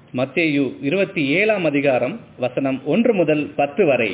மத்தேயு இருபத்தி ஏழாம் அதிகாரம் வசனம் ஒன்று முதல் பத்து வரை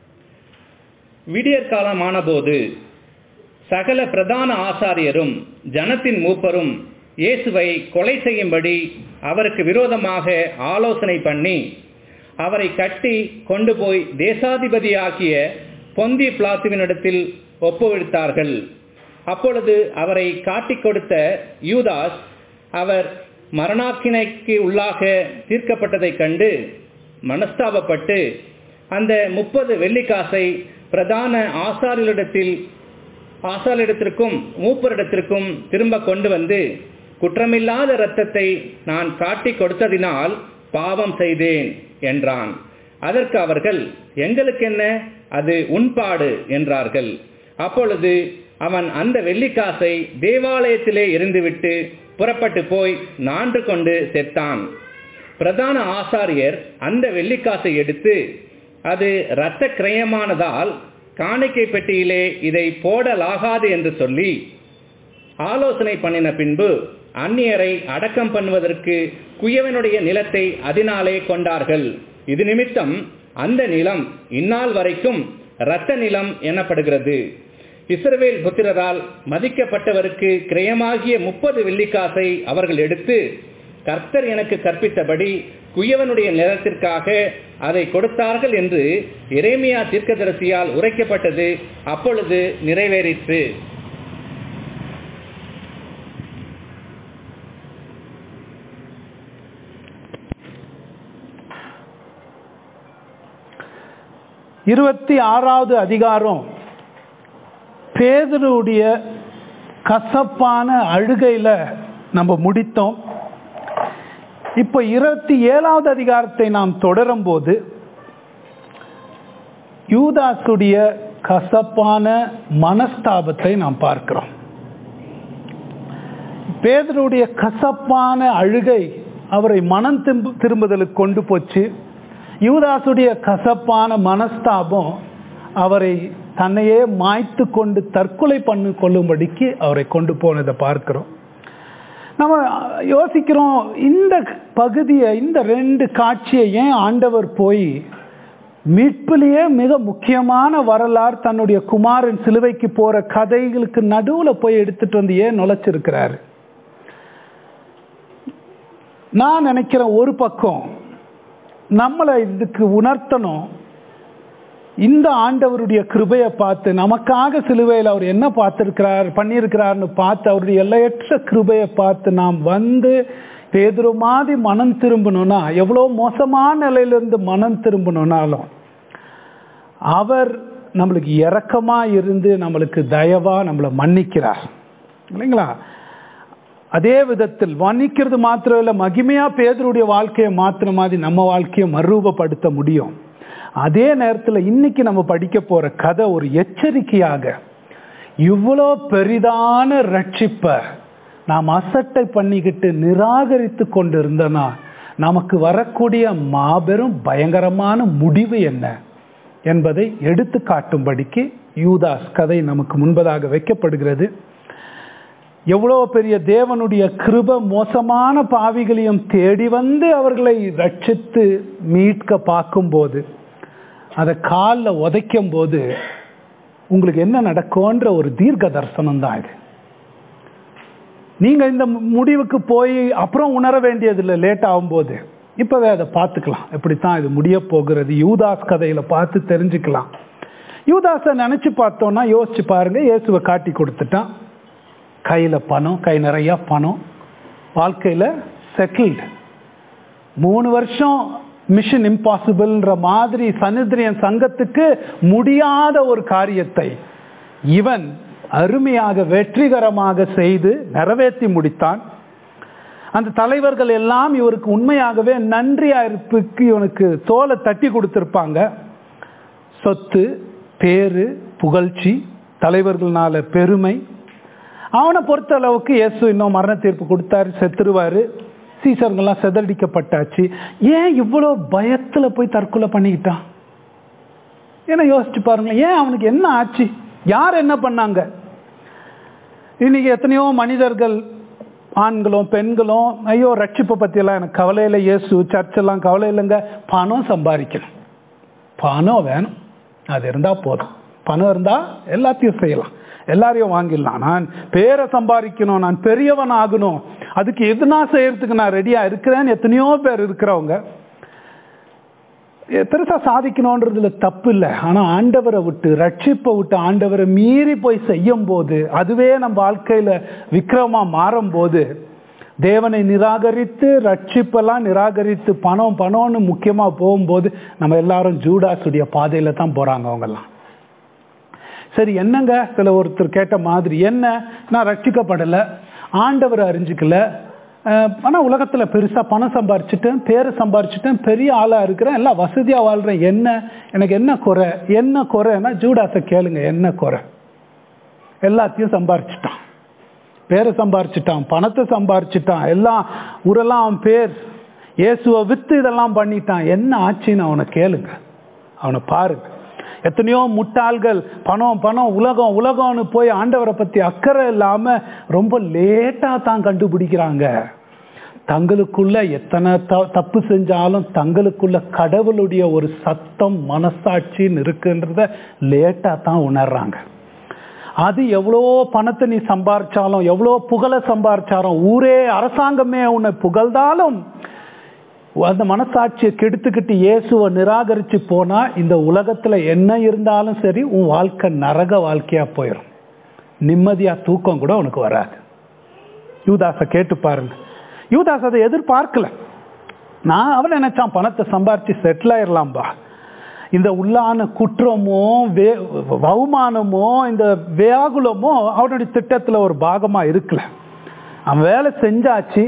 விடியற்காலமானபோது சகல பிரதான ஆசாரியரும் ஜனத்தின் மூப்பரும் இயேசுவை கொலை செய்யும்படி அவருக்கு விரோதமாக ஆலோசனை பண்ணி அவரை கட்டி கொண்டு போய் தேசாதிபதியாகிய பொந்தி பிளாத்துவினிடத்தில் ஒப்புவித்தார்கள் அப்பொழுது அவரை காட்டிக் கொடுத்த யூதாஸ் அவர் மரணாக்கினைக்கு உள்ளாக தீர்க்கப்பட்டதைக் கண்டு மனஸ்தாபப்பட்டு அந்த முப்பது வெள்ளிக்காசை பிரதான ஆசாரியரிடத்தில் ஆசாரிடத்திற்கும் மூப்பரிடத்திற்கும் திரும்ப கொண்டு வந்து குற்றமில்லாத இரத்தத்தை நான் காட்டிக் கொடுத்ததினால் பாவம் செய்தேன் என்றான் அதற்கு அவர்கள் எங்களுக்கென்ன அது உண்பாடு என்றார்கள் அப்பொழுது அவன் அந்த வெள்ளிக்காசை தேவாலயத்திலே இருந்துவிட்டு புறப்பட்டு போய் நான்று கொண்டு செத்தான் பிரதான ஆசாரியர் அந்த வெள்ளிக்காசை எடுத்து அது இரத்த கிரயமானதால் காணிக்கை பெட்டியிலே இதை போடலாகாது என்று சொல்லி ஆலோசனை பண்ணின பின்பு அந்நியரை அடக்கம் பண்ணுவதற்கு குயவனுடைய நிலத்தை அதனாலே கொண்டார்கள் இது நிமித்தம் அந்த நிலம் இந்நாள் வரைக்கும் இரத்த நிலம் எனப்படுகிறது இஸ்ரவேல் புத்திரரால் மதிக்கப்பட்டவருக்கு கிரயமாகிய முப்பது வெள்ளிக்காசை அவர்கள் எடுத்து கர்த்தர் எனக்கு கற்பித்தபடி குயவனுடைய நிலத்திற்காக அதை கொடுத்தார்கள் என்று எரேமியா தீர்க்கதரிசியால் உரைக்கப்பட்டது அப்பொழுது நிறைவேறிற்று இருபத்தி ஆறாவது அதிகாரம் பேதருடைய கசப்பான அழுகையில நம்ம முடித்தோம் இப்ப இருபத்தி ஏழாவது அதிகாரத்தை நாம் தொடரும் போது யூதாசுடைய கசப்பான மனஸ்தாபத்தை நாம் பார்க்கிறோம் பேதருடைய கசப்பான அழுகை அவரை மனம் திரும்ப திரும்புதலுக்கு கொண்டு போச்சு யூதாசுடைய கசப்பான மனஸ்தாபம் அவரை தன்னையே மாய்த்து கொண்டு தற்கொலை பண்ணி கொள்ளும்படிக்கு அவரை கொண்டு போனதை பார்க்கிறோம் நம்ம யோசிக்கிறோம் இந்த பகுதியை இந்த ரெண்டு காட்சியை ஏன் ஆண்டவர் போய் மீட்பிலேயே மிக முக்கியமான வரலாறு தன்னுடைய குமாரன் சிலுவைக்கு போற கதைகளுக்கு நடுவில் போய் எடுத்துட்டு வந்து ஏன் நுழைச்சிருக்கிறாரு நான் நினைக்கிறேன் ஒரு பக்கம் நம்மளை இதுக்கு உணர்த்தணும் இந்த ஆண்டவருடைய கிருபையை பார்த்து நமக்காக சிலுவையில் அவர் என்ன பார்த்துருக்கிறார் பண்ணியிருக்கிறார்னு பார்த்து அவருடைய எல்லையற்ற கிருபையை பார்த்து நாம் வந்து பேதுரு மாதிரி மனம் திரும்பணும்னா எவ்வளோ மோசமான நிலையிலிருந்து மனம் திரும்பணும்னாலும் அவர் நம்மளுக்கு இறக்கமா இருந்து நம்மளுக்கு தயவா நம்மளை மன்னிக்கிறார் இல்லைங்களா அதே விதத்தில் மன்னிக்கிறது மாத்திரம் இல்லை மகிமையா பேதருடைய வாழ்க்கையை மாத்திர மாதிரி நம்ம வாழ்க்கையை மறுரூபப்படுத்த முடியும் அதே நேரத்தில் இன்னைக்கு நம்ம படிக்க போற கதை ஒரு எச்சரிக்கையாக இவ்வளோ பெரிதான ரட்சிப்பை நாம் அசட்டை பண்ணிக்கிட்டு நிராகரித்து கொண்டு இருந்தனா நமக்கு வரக்கூடிய மாபெரும் பயங்கரமான முடிவு என்ன என்பதை எடுத்து காட்டும்படிக்கு யூதாஸ் கதை நமக்கு முன்பதாக வைக்கப்படுகிறது எவ்வளோ பெரிய தேவனுடைய கிருப மோசமான பாவிகளையும் தேடி வந்து அவர்களை ரட்சித்து மீட்க பார்க்கும்போது அதை காலில் உதைக்கும் போது உங்களுக்கு என்ன நடக்கும்ன்ற ஒரு தீர்க்க தரிசனம் தான் இது நீங்க இந்த முடிவுக்கு போய் அப்புறம் உணர வேண்டியதில்லை லேட் ஆகும்போது இப்பவே அதை பார்த்துக்கலாம் எப்படித்தான் இது முடிய போகிறது யூதாஸ் கதையில பார்த்து தெரிஞ்சுக்கலாம் யூதாஸை நினைச்சு பார்த்தோம்னா யோசிச்சு பாருங்க இயேசுவை காட்டி கொடுத்துட்டான் கையில பணம் கை நிறைய பணம் வாழ்க்கையில செட்டில்டு மூணு வருஷம் மிஷன் இம்பாசிபிள்ன்ற மாதிரி சனிதிரியன் சங்கத்துக்கு முடியாத ஒரு காரியத்தை இவன் அருமையாக வெற்றிகரமாக செய்து நிறைவேற்றி முடித்தான் அந்த தலைவர்கள் எல்லாம் இவருக்கு உண்மையாகவே நன்றியா இருப்புக்கு இவனுக்கு தோலை தட்டி கொடுத்திருப்பாங்க சொத்து பேரு புகழ்ச்சி தலைவர்களால பெருமை அவனை பொறுத்த அளவுக்கு இயேசு இன்னும் மரண தீர்ப்பு கொடுத்தாரு செத்துருவாரு சீசர்கள்லாம் செதறடிக்கப்பட்டாச்சு ஏன் இவ்வளோ பயத்துல போய் தற்கொலை பண்ணிக்கிட்டான் ஏன்னா யோசிச்சு பாருங்களேன் ஏன் அவனுக்கு என்ன ஆச்சு யார் என்ன பண்ணாங்க இன்னைக்கு எத்தனையோ மனிதர்கள் ஆண்களும் பெண்களும் ஐயோ ரட்சிப்பை பற்றியெல்லாம் எனக்கு கவலை இல்லை இயேசு சர்ச்செல்லாம் கவலை இல்லைங்க பணம் சம்பாதிக்கணும் பணம் வேணும் அது இருந்தால் போதும் பணம் இருந்தால் எல்லாத்தையும் செய்யலாம் எல்லாரையும் வாங்கிடலாம் நான் பேரை சம்பாதிக்கணும் நான் பெரியவன் ஆகணும் அதுக்கு எதுனா செய்யறதுக்கு நான் ரெடியாக இருக்கிறேன்னு எத்தனையோ பேர் இருக்கிறவங்க பெருசா சாதிக்கணுன்றதுல தப்பு இல்லை ஆனா ஆண்டவரை விட்டு ரட்சிப்பை விட்டு ஆண்டவரை மீறி போய் செய்யும் போது அதுவே நம்ம வாழ்க்கையில விக்ரமா மாறும் போது தேவனை நிராகரித்து ரட்சிப்பெல்லாம் நிராகரித்து பணம் பணம்னு முக்கியமா போகும்போது நம்ம எல்லாரும் ஜூடாசுடைய பாதையில தான் போறாங்க அவங்கெல்லாம் சரி என்னங்க சில ஒருத்தர் கேட்ட மாதிரி என்ன நான் ரட்சிக்கப்படலை ஆண்டவரை அறிஞ்சிக்கல ஆனால் உலகத்தில் பெருசாக பணம் சம்பாரிச்சிட்டேன் பேரை சம்பாரிச்சிட்டேன் பெரிய ஆளாக இருக்கிறேன் எல்லாம் வசதியாக வாழ்கிறேன் என்ன எனக்கு என்ன குறை என்ன குறைன்னா ஜூடாஸை கேளுங்க என்ன குறை எல்லாத்தையும் சம்பாரிச்சிட்டான் பேரை சம்பாரிச்சிட்டான் பணத்தை சம்பாரிச்சிட்டான் எல்லாம் ஊரெல்லாம் அவன் பேர் இயேசுவை வித்து இதெல்லாம் பண்ணிட்டான் என்ன ஆச்சுன்னு அவனை கேளுங்க அவனை பாருங்க எத்தனையோ முட்டாள்கள் பணம் பணம் உலகம் உலகம்னு போய் ஆண்டவரை பற்றி அக்கறை இல்லாமல் ரொம்ப லேட்டாக தான் கண்டுபிடிக்கிறாங்க தங்களுக்குள்ள எத்தனை த தப்பு செஞ்சாலும் தங்களுக்குள்ள கடவுளுடைய ஒரு சத்தம் மனசாட்சின்னு இருக்குன்றத லேட்டாக தான் உணர்றாங்க அது எவ்வளோ பணத்தை நீ சம்பாரிச்சாலும் எவ்வளோ புகழை சம்பாரிச்சாலும் ஊரே அரசாங்கமே உன்னை புகழ்ந்தாலும் அந்த மனசாட்சியை கெடுத்துக்கிட்டு இயேசுவை நிராகரிச்சு போனா இந்த உலகத்துல என்ன இருந்தாலும் சரி உன் வாழ்க்கை நரக வாழ்க்கையா போயிடும் நிம்மதியா தூக்கம் கூட உனக்கு வராது யூதாச கேட்டு பாருங்க யூதாஸ் அதை எதிர்பார்க்கல நான் அவன் நினைச்சான் பணத்தை சம்பாரிச்சு செட்டில் ஆயிடலாம்பா இந்த உள்ளான குற்றமோ வே அவமானமோ இந்த வியாகுலமோ அவனுடைய திட்டத்தில் ஒரு பாகமா இருக்கல அவன் வேலை செஞ்சாச்சு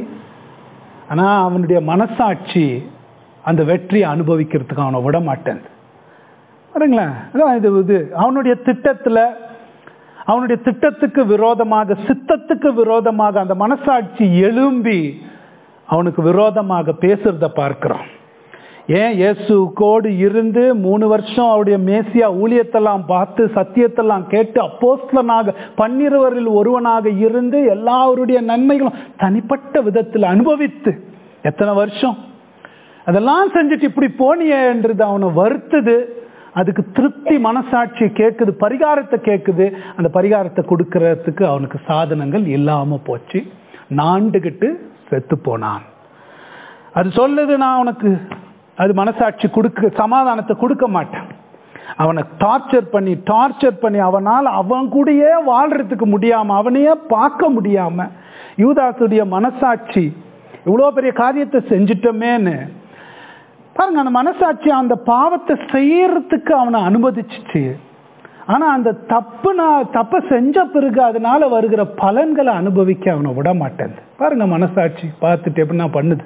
ஆனால் அவனுடைய மனசாட்சி அந்த வெற்றியை அனுபவிக்கிறதுக்கு அவனை விட மாட்டேன் பாருங்களேன் அதான் இது இது அவனுடைய திட்டத்தில் அவனுடைய திட்டத்துக்கு விரோதமாக சித்தத்துக்கு விரோதமாக அந்த மனசாட்சி எழும்பி அவனுக்கு விரோதமாக பேசுறத பார்க்கிறோம் ஏன் இயேசு கோடு இருந்து மூணு வருஷம் அவருடைய மேசியா ஊழியத்தெல்லாம் பார்த்து சத்தியத்தெல்லாம் கேட்டு அப்போஸ்தலனாக பன்னிருவரில் ஒருவனாக இருந்து எல்லாருடைய நன்மைகளும் தனிப்பட்ட விதத்தில் அனுபவித்து எத்தனை வருஷம் அதெல்லாம் செஞ்சுட்டு இப்படி போனியன்றது அவனை வருத்துது அதுக்கு திருப்தி மனசாட்சி கேட்குது பரிகாரத்தை கேட்குது அந்த பரிகாரத்தை கொடுக்கறதுக்கு அவனுக்கு சாதனங்கள் இல்லாம போச்சு நாண்டுகிட்டு செத்து போனான் அது சொல்லுது நான் உனக்கு அது மனசாட்சி கொடுக்க சமாதானத்தை கொடுக்க மாட்டேன் அவனை டார்ச்சர் பண்ணி டார்ச்சர் பண்ணி அவனால் அவன் கூடயே வாழ்றதுக்கு முடியாம அவனையே பார்க்க முடியாம யூதாசுடைய மனசாட்சி இவ்வளோ பெரிய காரியத்தை செஞ்சிட்டோமேன்னு பாருங்க அந்த மனசாட்சி அந்த பாவத்தை செய்யறதுக்கு அவனை அனுமதிச்சிச்சு ஆனா அந்த தப்பு நான் தப்பை செஞ்ச பிறகு அதனால வருகிற பலன்களை அனுபவிக்க அவனை விட மாட்டேன் பாருங்க மனசாட்சி பார்த்துட்டு எப்படின்னா பண்ணுது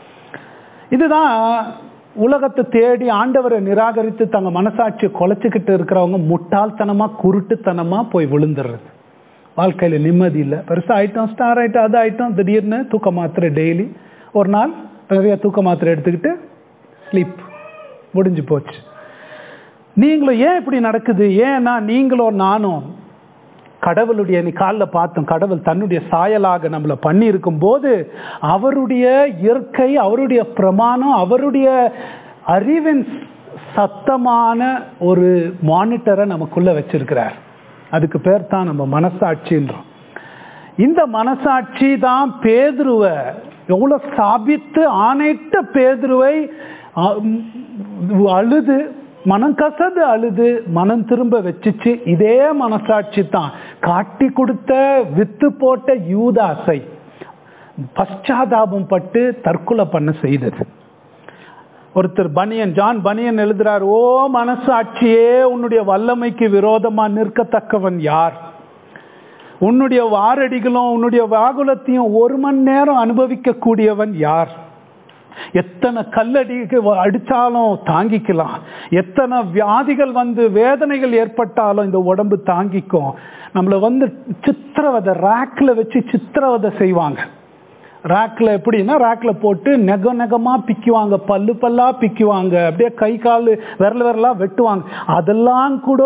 இதுதான் உலகத்தை தேடி ஆண்டவரை நிராகரித்து தங்க மனசாட்சியை குலைச்சிக்கிட்டு இருக்கிறவங்க முட்டாள்தனமா குருட்டுத்தனமா போய் விழுந்துடுறது வாழ்க்கையில நிம்மதி இல்லை பெருசா ஆயிட்டோம் ஸ்டார் ஆயிட்டோம் அது ஆயிட்டோம் திடீர்னு தூக்க மாத்திரை டெய்லி ஒரு நாள் நிறைய தூக்க மாத்திரை எடுத்துக்கிட்டு ஸ்லீப் முடிஞ்சு போச்சு நீங்களும் ஏன் இப்படி நடக்குது ஏன்னா நீங்களும் நானும் கடவுளுடைய நீ காலில் பார்த்தோம் கடவுள் தன்னுடைய சாயலாக நம்மளை பண்ணி இருக்கும் போது அவருடைய இயற்கை அவருடைய பிரமாணம் அவருடைய அறிவின் சத்தமான ஒரு மானிட்டரை நமக்குள்ள வச்சிருக்கிறார் அதுக்கு பேர் தான் நம்ம மனசாட்சின்றோம் இந்த மனசாட்சி தான் பேதுருவை எவ்வளவு சாபித்து ஆணையிட்ட பேதுருவை அழுது மனம் கசது அழுது மனம் திரும்ப வச்சுச்சு இதே மனசாட்சி தான் காட்டி கொடுத்த வித்து போட்ட யூதாசை பశ్చాதாபம் பட்டு தற்கொலை பண்ண செய்தது ஒருத்தர் பனியன் ஜான் பனியன் எழுதுறார் ஓ மனசாட்சியே உன்னுடைய வல்லமைக்கு விரோதமா நிற்கத்தக்கவன் யார் உன்னுடைய வாரடிகளும் உன்னுடைய வாகுலத்தையும் ஒரு மணி நேரம் அனுபவிக்க கூடியவன் யார் எத்தனை கல்லடிக்கு அடிச்சாலும் தாங்கிக்கலாம் எத்தனை வியாதிகள் வந்து வேதனைகள் ஏற்பட்டாலும் இந்த உடம்பு தாங்கிக்கும் நம்மளை வந்து சித்திரவதை ரேக்ல வச்சு சித்திரவதை செய்வாங்க ரேக்ல எப்படின்னா ரேக்ல போட்டு நெக நெகமா பிக்குவாங்க பல்லு பல்லா பிக்குவாங்க அப்படியே கை கால் விரல் விரலா வெட்டுவாங்க அதெல்லாம் கூட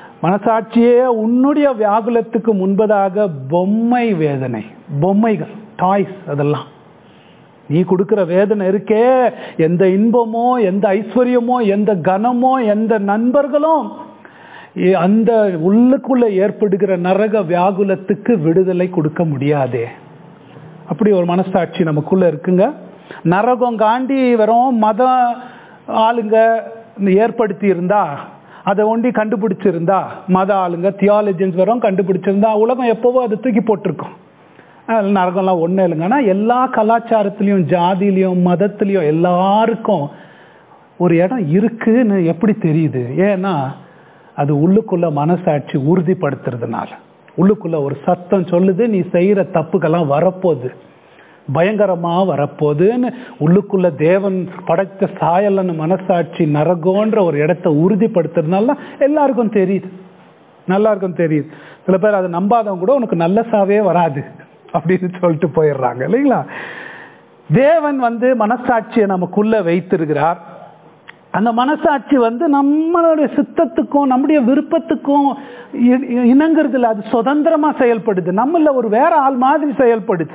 மனசாட்சியே உன்னுடைய வியாகுலத்துக்கு முன்பதாக பொம்மை வேதனை பொம்மைகள் டாய்ஸ் அதெல்லாம் நீ கொடுக்கிற வேதனை இருக்கே எந்த இன்பமோ எந்த ஐஸ்வர்யமோ எந்த கனமோ எந்த நண்பர்களும் இ- அந்த உள்ளுக்குள்ள ஏற்படுகிற நரக வியாகுலத்துக்கு விடுதலை கொடுக்க முடியாதே அப்படி ஒரு மனசாட்சி நமக்குள்ள இருக்குங்க நரகம் காண்டி வெறும் மத ஆளுங்க ஏற்படுத்தி இருந்தா அதை ஒண்டி கண்டுபிடிச்சிருந்தா மத ஆளுங்க தியாலஜின்ஸ் வெறும் கண்டுபிடிச்சிருந்தா உலகம் எப்போவோ அதை தூக்கி போட்டிருக்கோம் அஹ் நரகம்லாம் ஒன்றும் இல்லைங்க ஆனால் எல்லா கலாச்சாரத்துலேயும் ஜாதியிலையும் மதத்துலேயும் எல்லாருக்கும் ஒரு இடம் இருக்குன்னு எப்படி தெரியுது ஏன்னா அது உள்ளுக்குள்ள மனசாட்சி உறுதிப்படுத்துறதுனால உள்ளுக்குள்ள ஒரு சத்தம் சொல்லுது நீ செய்யற தப்புக்கெல்லாம் வரப்போகுது பயங்கரமா வரப்போகுதுன்னு உள்ளுக்குள்ள தேவன் படைத்த சாயலன்னு மனசாட்சி நரகோன்ற ஒரு இடத்த உறுதிப்படுத்துறதுனால தான் எல்லாருக்கும் தெரியுது எல்லாருக்கும் தெரியுது சில பேர் அதை நம்பாதவங்க கூட உனக்கு நல்ல சாவே வராது அப்படின்னு சொல்லிட்டு போயிடுறாங்க இல்லைங்களா தேவன் வந்து மனசாட்சியை நமக்குள்ள வைத்திருக்கிறார் அந்த மனசாட்சி வந்து நம்மளுடைய சித்தத்துக்கும் நம்முடைய விருப்பத்துக்கும் இ- இ- இணங்குறதில்ல அது சுதந்திரமா செயல்படுது நம்மள ஒரு வேற ஆள் மாதிரி செயல்படுது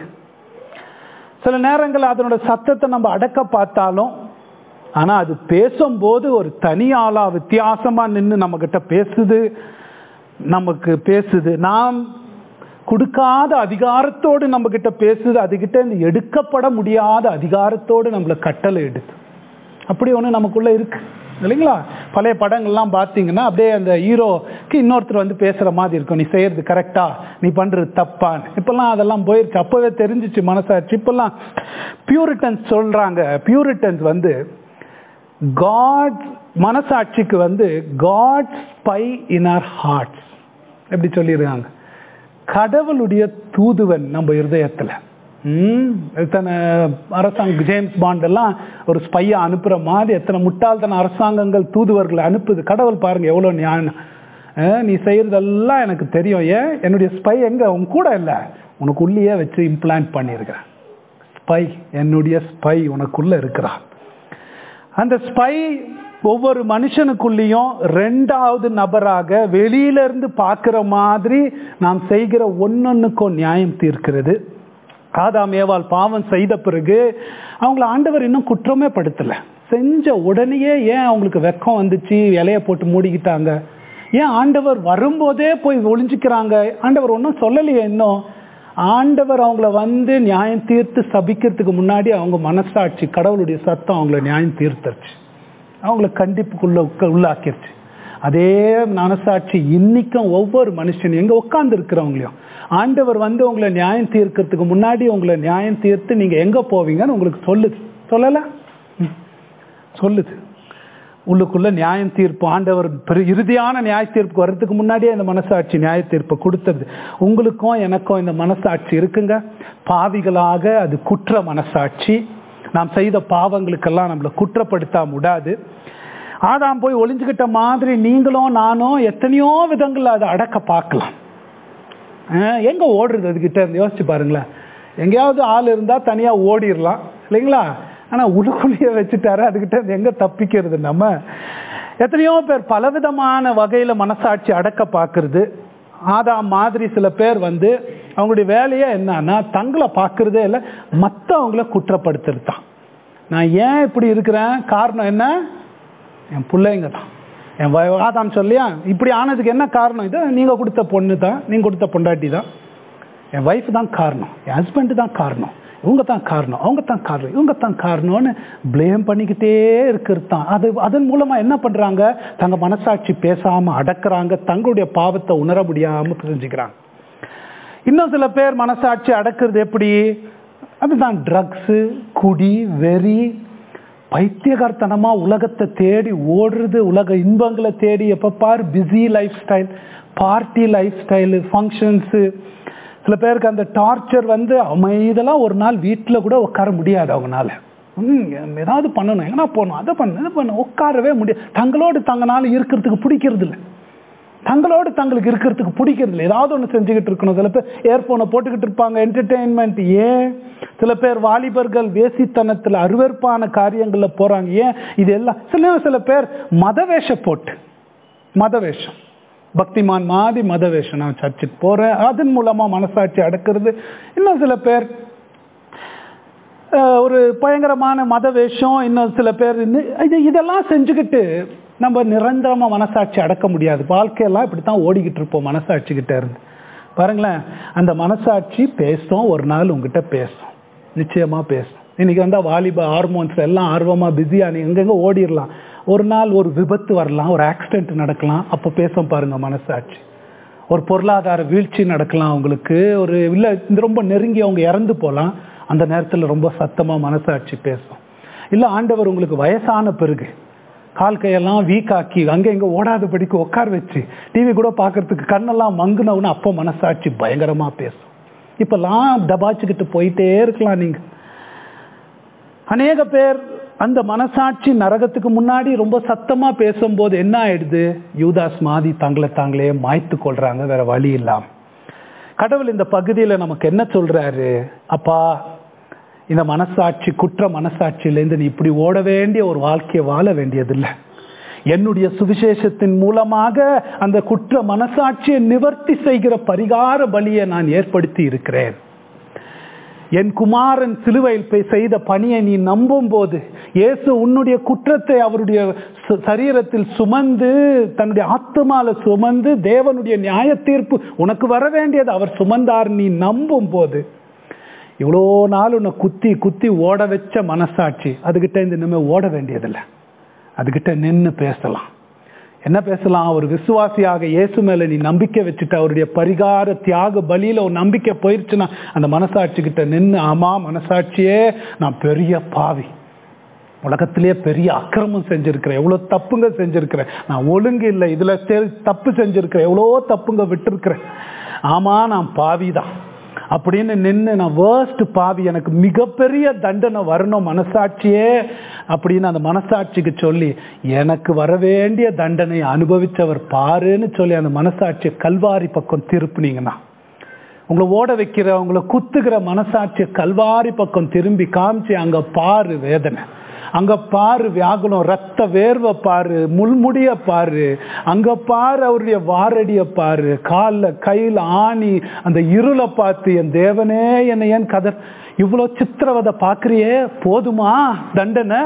சில நேரங்கள் அதனோட சத்தத்தை நம்ம அடக்க பார்த்தாலும் ஆனா அது பேசும்போது ஒரு தனி ஆளா வித்தியாசமா நின்று நம்ம கிட்ட பேசுது நமக்கு பேசுது நாம் கொடுக்காத அதிகாரத்தோடு நம்ம கிட்ட பேசுது அதுகிட்ட இருந்து எடுக்கப்பட முடியாத அதிகாரத்தோடு நம்மளை கட்டளை எடுத்து அப்படி ஒன்று நமக்குள்ள இருக்கு இல்லைங்களா பழைய படங்கள்லாம் பார்த்தீங்கன்னா அப்படியே அந்த ஹீரோக்கு இன்னொருத்தர் வந்து பேசுற மாதிரி இருக்கும் நீ செய்யறது கரெக்டா நீ பண்றது தப்பான்னு இப்பெல்லாம் அதெல்லாம் போயிருச்சு அப்பவே தெரிஞ்சிச்சு மனசாட்சி இப்பெல்லாம் பியூரிட்டன்ஸ் சொல்றாங்க பியூரிட்டன்ஸ் வந்து காட் மனசாட்சிக்கு வந்து God spy in our hearts எப்படி சொல்லியிருக்காங்க கடவுளுடைய தூதுவன் நம்ம இருதயத்துல ம், எத்தனை அரசாங்க ஜேம்ஸ் பாண்ட் எல்லாம் ஒரு ஸ்பையா அனுப்புற மாதிரி எத்தனை முட்டாள்தன அரசாங்கங்கள் தூதுவர்களை அனுப்புது கடவுள் பாருங்க எவ்வளவு ஞானம் அஹ், நீ செய்யறதெல்லாம் எனக்கு தெரியும் ஏன் என்னுடைய ஸ்பை எங்க உன் கூட இல்லை உனக்கு உள்ளேயே வச்சு இம்ப்ளான்ட் பண்ணியிருக்கிறேன் ஸ்பை என்னுடைய ஸ்பை உனக்குள்ள இருக்கிறான் அந்த ஸ்பை ஒவ்வொரு மனுஷனுக்குள்ளேயும் ரெண்டாவது நபராக வெளியில இருந்து பார்க்கிற மாதிரி நாம் செய்கிற ஒன்னொன்னுக்கும் நியாயம் தீர்க்கிறது ஆதாம் ஏவாள் பாவம் செய்த பிறகு அவங்கள ஆண்டவர் இன்னும் குற்றமே படுத்தல செஞ்ச உடனேயே ஏன் அவங்களுக்கு வெக்கம் வந்துச்சு இலைய போட்டு மூடிக்கிட்டாங்க ஏன் ஆண்டவர் வரும்போதே போய் ஒளிஞ்சுக்கிறாங்க ஆண்டவர் ஒன்றும் சொல்லலையே இன்னும் ஆண்டவர் அவங்கள வந்து நியாயம் தீர்த்து சபிக்கிறதுக்கு முன்னாடி அவங்க மனசாட்சி கடவுளுடைய சத்தம் அவங்கள நியாயம் தீர்த்துருச்சு அவங்கள கண்டிப்புக்குள்ள உக்க- உள்ளாக்கிருச்சு அதே மனசாட்சி இன்னைக்கும் ஒவ்வொரு மனுஷன் எங்க உட்கார்ந்து இருக்கிறவங்களையும் ஆண்டவர் வந்து உங்களை நியாயம் தீர்க்கறதுக்கு முன்னாடி உங்களை நியாயம் தீர்த்து நீங்க எங்க போவீங்கன்னு உங்களுக்கு சொல்லுது சொல்லல ம். சொல்லுது உள்ளுக்குள்ள நியாயம் தீர்ப்பு ஆண்டவர் பெரு- இறுதியான நியாய தீர்ப்புக்கு வர்றதுக்கு முன்னாடியே இந்த மனசாட்சி நியாய தீர்ப்பை கொடுத்தது உங்களுக்கும் எனக்கும் இந்த மனசாட்சி இருக்குங்க பாவிகளாக அது குற்ற மனசாட்சி நாம் செய்த பாவங்களுக்கெல்லாம் நம்மளை குற்றப்படுத்தாம விடாது ஆதாம் போய் ஒளிஞ்சுக்கிட்ட மாதிரி நீங்களும் நானும் எத்தனையோ விதங்கள்ல அதை அடக்க பார்க்கலாம் அஹ் எங்க ஓடுறது அதுகிட்ட இருந்து யோசிச்சு பாருங்களேன் எங்கேயாவது ஆள் இருந்தா தனியா ஓடிடலாம் இல்லைங்களா ஆனா உள்ளுக்குள்ளேயே வச்சுட்டாரு அதுகிட்ட இருந்து எங்க தப்பிக்கிறது நம்ம எத்தனையோ பேர் பலவிதமான வகையில மனசாட்சி அடக்க பார்க்கிறது ஆதாம் மாதிரி சில பேர் வந்து அவங்களுடைய வேலையே என்னன்னா தங்களை பார்க்கறதே இல்லை மற்றவங்கள குற்றப்படுத்துறது தான் நான் ஏன் இப்படி இருக்கிறேன் காரணம் என்ன என் பிள்ளைங்க தான் என் வ- ஆதாம் சொல்லியா இப்படி ஆனதுக்கு என்ன காரணம் இது நீங்க கொடுத்த பொண்ணு தான் நீங்க கொடுத்த பொண்டாட்டி தான் என் ஒய்ஃப் தான் காரணம் என் ஹஸ்பண்ட் தான் காரணம் இவங்க தான் காரணம் அவங்க தான் காரணம் இவங்க தான் காரணம்னு ப்ளேம் பண்ணிக்கிட்டே இருக்கிறது தான் அது அதன் மூலமா என்ன பண்றாங்க தங்க மனசாட்சி பேசாம அடக்குறாங்க தங்களுடைய பாவத்தை உணர முடியாம புரிஞ்சுக்கிறாங்க இன்னும் சில பேர் மனசாட்சி அடக்குறது எப்படி அதுதான் ட்ரக்ஸு குடி வெறி பைத்தியகார்த்தனமா உலகத்தை தேடி ஓடுறது உலக இன்பங்களை தேடி எப்ப பார் busy life style party life style functions சில பேருக்கு அந்த டார்ச்சர் வந்து அமைதெல்லாம் ஒரு நாள் வீட்டில் கூட உட்கார முடியாது அவங்கனால ம், ஏதாவது பண்ணணும் எங்கன்னா போகணும் அதை பண்ணணும் இதை பண்ணணும் உட்காரவே முடியாது தங்களோடு தங்கனால இருக்கிறதுக்கு பிடிக்கிறது இல்லை தங்களோடு தங்களுக்கு இருக்கிறதுக்கு பிடிக்கிறது இல்லை ஏதாவது ஒன்று செஞ்சுக்கிட்டு இருக்கணும் சில பேர் ஏர்போனை போட்டுக்கிட்டு இருப்பாங்க என்டர்டெயின்மெண்ட் ஏன் சில பேர் வாலிபர்கள் வேசித்தனத்தில் அருவருப்பான காரியங்களில் போறாங்க ஏன் இது எல்லாம் சில சில பேர் மத வேஷம் போட்டு மத வேஷம் பக்திமான் மாதிரி மத வேஷம் நான் சர்ச்சுக்கு போறேன் அதன் மூலமா மனசாட்சி அடக்கிறது இன்னும் சில பேர் அஹ், ஒரு பயங்கரமான மத வேஷம் இன்னும் சில பேர் இன்னும் இது இதெல்லாம் செஞ்சுக்கிட்டு நம்ம நிரந்தரமாக மனசாட்சி அடக்க முடியாது வாழ்க்கையெல்லாம் இப்படி தான் ஓடிக்கிட்டு இருப்போம் மனசாட்சிக்கிட்ட இருந்து பாருங்களேன் அந்த மனசாட்சி பேசும் ஒரு நாள் உங்ககிட்ட பேசும் நிச்சயமாக பேசும் இன்னைக்கு வந்தால் வாலிப ஹார்மோன்ஸ் எல்லாம் ஆர்வமாக பிஸியாக நீ எங்கெங்கே ஓடிடலாம் ஒரு நாள் ஒரு விபத்து வரலாம் ஒரு ஆக்சிடென்ட் நடக்கலாம் அப்போ பேசும் பாருங்க மனசாட்சி ஒரு பொருளாதார வீழ்ச்சி நடக்கலாம் அவங்களுக்கு ஒரு இல்லை இந்த ரொம்ப நெருங்கி அவங்க இறந்து போகலாம் அந்த நேரத்தில் ரொம்ப சத்தமாக மனசாட்சி பேசும் இல்லை ஆண்டவர் உங்களுக்கு வயசான பிறகு கால் கையெல்லாம் வீக் ஆக்கி அங்கே இங்கே ஓடாதபடிக்கு உட்கார வச்சு டிவி கூட பார்க்கறதுக்கு கண்ணெல்லாம் மங்குனவுன்னு அப்போ மனசாட்சி பயங்கரமாக பேசும் இப்போல்லாம் தபாச்சுக்கிட்டு போயிட்டே இருக்கலாம் நீங்கள் அநேக பேர் அந்த மனசாட்சி நரகத்துக்கு முன்னாடி ரொம்ப சத்தமா பேசும்போது என்ன ஆயிடுது யூதாஸ் மாதிரி தங்களை தாங்களே மாய்த்து கொள்றாங்க வேற வழி இல்லாம கடவுள் இந்த பகுதியில நமக்கு என்ன சொல்றாரு அப்பா இந்த மனசாட்சி குற்ற மனசாட்சியிலேருந்து நீ இப்படி ஓட வேண்டிய ஒரு வாழ்க்கையை வாழ வேண்டியதில்லை என்னுடைய சுவிசேஷத்தின் மூலமாக அந்த குற்ற மனசாட்சியை நிவர்த்தி செய்கிற பரிகார பலியை நான் ஏற்படுத்தி இருக்கிறேன் என் குமாரன் சிலுவையில் போய் செய்த பணியை நீ நம்பும் போது இயேசு உன்னுடைய குற்றத்தை அவருடைய ச- சரீரத்தில் சுமந்து தன்னுடைய ஆத்மால சுமந்து தேவனுடைய நியாய தீர்ப்பு உனக்கு வர வேண்டியது அவர் சுமந்தார் நீ நம்பும் போது இவ்வளோ நாள் உன்னை குத்தி குத்தி ஓட வச்ச மனசாட்சி அதுகிட்ட இந்த இனிமே ஓட வேண்டியதில்லை அதுகிட்ட நின்று பேசலாம் என்ன பேசலாம் ஒரு விசுவாசியாக இயேசு மேல நீ நம்பிக்கை வச்சுட்டு அவருடைய பரிகார தியாக பலியில ஒரு நம்பிக்கை போயிருச்சுன்னா அந்த மனசாட்சி கிட்ட நின்று ஆமா மனசாட்சியே நான் பெரிய பாவி உலகத்திலேயே பெரிய அக்கிரமம் செஞ்சிருக்கிறேன் எவ்வளோ தப்புங்க செஞ்சிருக்கிறேன் நான் ஒழுங்கு இல்லை இதுல சரி தப்பு செஞ்சிருக்கிறேன் எவ்வளோ தப்புங்க விட்டுருக்கிறேன் ஆமா நான் பாவி தான் அப்படின்னு நின்று நான் வேர்ஸ்ட் பாவி எனக்கு மிகப்பெரிய தண்டனை வரணும் மனசாட்சியே அப்படின்னு அந்த மனசாட்சிக்கு சொல்லி எனக்கு வர வேண்டிய தண்டனை அனுபவிச்சவர் பாருன்னு சொல்லி அந்த மனசாட்சியை கல்வாரி பக்கம் திருப்புனீங்கன்னா உங்களை ஓட வைக்கிற உங்களை குத்துகிற மனசாட்சியை கல்வாரி பக்கம் திரும்பி காமிச்சு அங்க பாரு வேதனை அங்க பாரு வியாகுலம் ரத்த வேர்வை பாரு முள்முடிய பாரு அங்க பாரு அவருடைய வாரடிய பாரு கால்ல கையில ஆணி அந்த இருளை பார்த்து என் தேவனே என்னை ஏன் கதர் இவ்வளவு சித்திரவதை பாக்குறியே போதுமா தண்டனை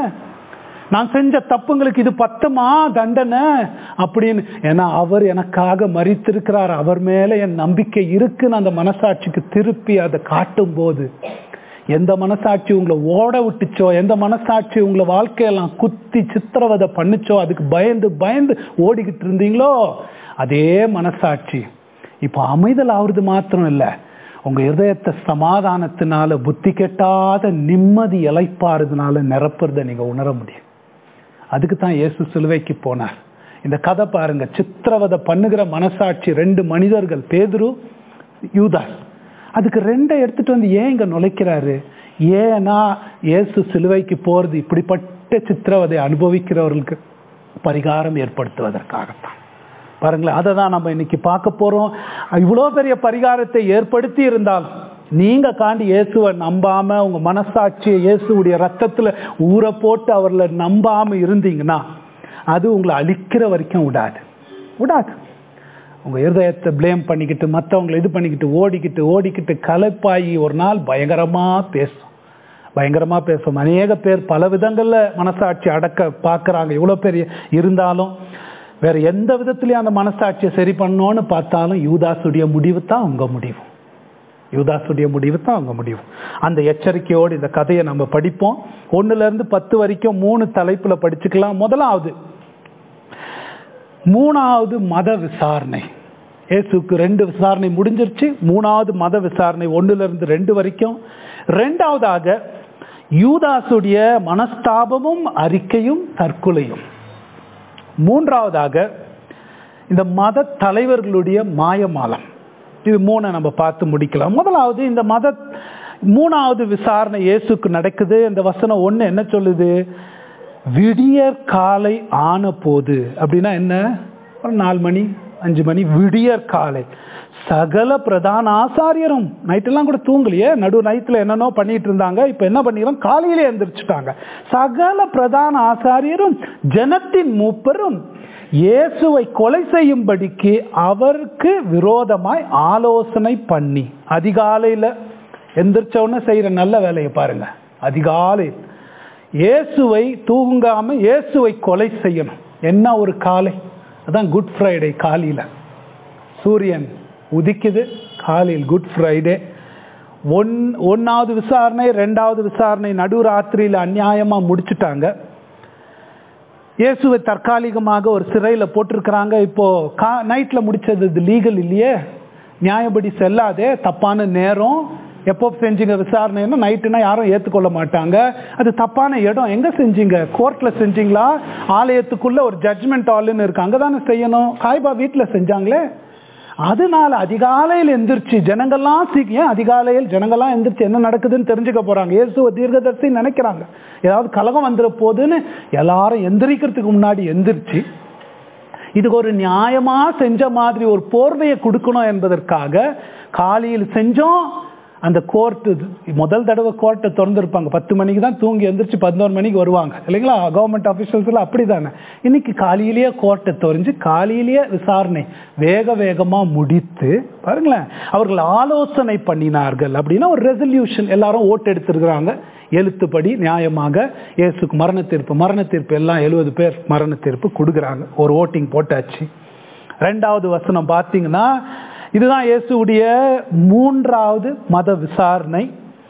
நான் செஞ்ச தப்புங்களுக்கு இது பத்துமா தண்டனை அப்படின்னு ஏன்னா அவர் எனக்காக மறித்திருக்கிறார் அவர் மேல என் நம்பிக்கை இருக்குன்னு அந்த மனசாட்சிக்கு திருப்பி அதை காட்டும் போது எந்த மனசாட்சி உங்களை ஓட விட்டுச்சோ எந்த மனசாட்சி உங்களை வாழ்க்கையெல்லாம் குத்தி சித்திரவதை பண்ணுச்சோ அதுக்கு பயந்து பயந்து ஓடிக்கிட்டு இருந்தீங்களோ அதே மனசாட்சி இப்போ அமைதல் ஆகுறது மாத்திரம் இல்லை உங்க இதயத்தை சமாதானத்தினால புத்தி கெட்டாத நிம்மதி இலைப்பாறுறதுனால நிரப்புறதை நீங்க உணர முடியும் அதுக்கு தான் இயேசு சிலுவைக்கு போனார் இந்த கதை பாருங்க சித்திரவதை பண்ணுகிற மனசாட்சி ரெண்டு மனிதர்கள் பேதுரு யூதாஸ் அதுக்கு ரெண்டை எடுத்துட்டு வந்து ஏன் இங்க நுழைக்கிறாரு ஏன்னா இயேசு சிலுவைக்கு போறது இப்படிப்பட்ட சித்திரவதை அனுபவிக்கிறவர்களுக்கு பரிகாரம் ஏற்படுத்துவதற்காகத்தான் பாருங்களேன் அதை தான் நம்ம இன்னைக்கு பார்க்க போறோம் இவ்வளோ பெரிய பரிகாரத்தை ஏற்படுத்தி இருந்தால் நீங்க காண்டி இயேசுவை நம்பாம உங்க மனசாட்சியை இயேசுடைய ரத்தத்துல ஊற போட்டு அவர்ல நம்பாம இருந்தீங்கன்னா அது உங்களை அழிக்கிற வரைக்கும் விடாது விடாது உங்க இருதயத்தை ப்ளேம் பண்ணிக்கிட்டு மற்றவங்களை இது பண்ணிக்கிட்டு ஓடிக்கிட்டு ஓடிக்கிட்டு கலைப்பாயி ஒரு நாள் பயங்கரமா பேசும் பயங்கரமா பேசும் அநேக பேர் பல விதங்கள்ல மனசாட்சி அடக்க பார்க்கறாங்க இவ்வளவு பெரிய இருந்தாலும் வேற எந்த விதத்திலயும் அந்த மனசாட்சியை சரி பண்ணோன்னு பார்த்தாலும் யூதாசுடைய முடிவு தான் உங்க முடிவு யூதாசுடைய முடிவு தான் அவங்க முடிவு அந்த எச்சரிக்கையோடு இந்த கதையை நம்ம படிப்போம் ஒண்ணுல இருந்து பத்து வரைக்கும் மூணு தலைப்புல படிச்சுக்கலாம் முதலாவது மூணாவது மத விசாரணை இயேசுக்கு ரெண்டு விசாரணை முடிஞ்சிருச்சு மூணாவது மத விசாரணை ஒண்ணுல இருந்து ரெண்டு வரைக்கும் ரெண்டாவதாக யூதாசுடைய மனஸ்தாபமும் அறிக்கையும் தற்கொலையும் மூன்றாவதாக இந்த மத தலைவர்களுடைய மாயமாலம் இது மூணை நம்ம பார்த்து முடிக்கலாம் முதலாவது இந்த மத மூணாவது விசாரணை இயேசுக்கு நடக்குது இந்த வசனம் ஒண்ணு என்ன சொல்லுது விடியற் காலை ஆன போது அப்படின்னா என்ன ஒரு நாலு மணி அஞ்சு மணி விடியற் காலை சகல பிரதான ஆசாரியரும் நைட்டெல்லாம் கூட தூங்கலையே நடு நைட்டில் என்னென்னோ பண்ணிட்டு இருந்தாங்க இப்போ என்ன பண்ணிக்கிறோம் காலையிலே எந்திரிச்சிட்டாங்க சகல பிரதான ஆசாரியரும் ஜனத்தின் மூப்பரும் இயேசுவை கொலை செய்யும்படிக்கு அவருக்கு விரோதமாய் ஆலோசனை பண்ணி அதிகாலையில் எந்திரிச்ச உடனே செய்யற நல்ல வேலையை பாருங்க அதிகாலை இயேசுவை தூங்காம இயேசுவை கொலை செய்யணும் என்ன ஒரு காலை அதான் குட் ஃப்ரைடே காலையில் சூரியன் உதிக்குது காலையில் குட் ஃப்ரைடே ஒன் ஒன்றாவது விசாரணை ரெண்டாவது விசாரணை நடுராத்திரியில் அநியாயமாக முடிச்சுட்டாங்க இயேசுவை தற்காலிகமாக ஒரு சிறையில் போட்டிருக்கிறாங்க இப்போ கா நைட்டில் முடிச்சது இது லீகல் இல்லையே நியாயப்படி செல்லாதே தப்பான நேரம் எப்போ செஞ்சீங்க விசாரணைன்னா நைட்டுனா யாரும் ஏற்றுக்கொள்ள மாட்டாங்க அது தப்பான இடம் எங்கே செஞ்சீங்க கோர்ட்டில் செஞ்சீங்களா ஆலயத்துக்குள்ள ஒரு ஜட்ஜ்மெண்ட் ஹால்னு இருக்கு அங்கே தானே செய்யணும் காய்பா வீட்டில் செஞ்சாங்களே அதனால அதிகாலையில் எந்திரிச்சு ஜனங்கள்லாம் சீக்கிரம் அதிகாலையில் ஜனங்கள்லாம் எந்திரிச்சு என்ன நடக்குதுன்னு தெரிஞ்சுக்க போறாங்க இயேசுவ தீர்க்கதர்சி நினைக்கிறாங்க ஏதாவது கலகம் வந்துட போகுதுன்னு எல்லாரும் எந்திரிக்கிறதுக்கு முன்னாடி எந்திரிச்சு இதுக்கு ஒரு நியாயமா செஞ்ச மாதிரி ஒரு போர்வையை கொடுக்கணும் என்பதற்காக காலையில் செஞ்சோம் அந்த கோர்ட்டு முதல் தடவை கோர்ட்டை திறந்துருப்பாங்க பத்து மணிக்கு தான் தூங்கி எந்திரிச்சு பதினோரு மணிக்கு வருவாங்க இல்லைங்களா கவர்மெண்ட் ஆஃபீஸர்ஸ்லாம் அப்படி தானே இன்னைக்கு காலையிலேயே கோர்ட்டை தெரிஞ்சு காலையிலேயே விசாரணை வேக வேகமாக முடித்து பாருங்களேன் அவர்கள் ஆலோசனை பண்ணினார்கள் அப்படின்னா ஒரு ரெசல்யூஷன் எல்லாரும் ஓட்டு எடுத்திருக்கிறாங்க எழுத்துப்படி நியாயமாக இயேசுக்கு மரண தீர்ப்பு மரண தீர்ப்பு எல்லாம் எழுபது பேர் மரண தீர்ப்பு கொடுக்குறாங்க ஒரு ஓட்டிங் போட்டாச்சு ரெண்டாவது வசனம் பார்த்தீங்கன்னா இதுதான் இயேசுடைய மூன்றாவது மத விசாரணை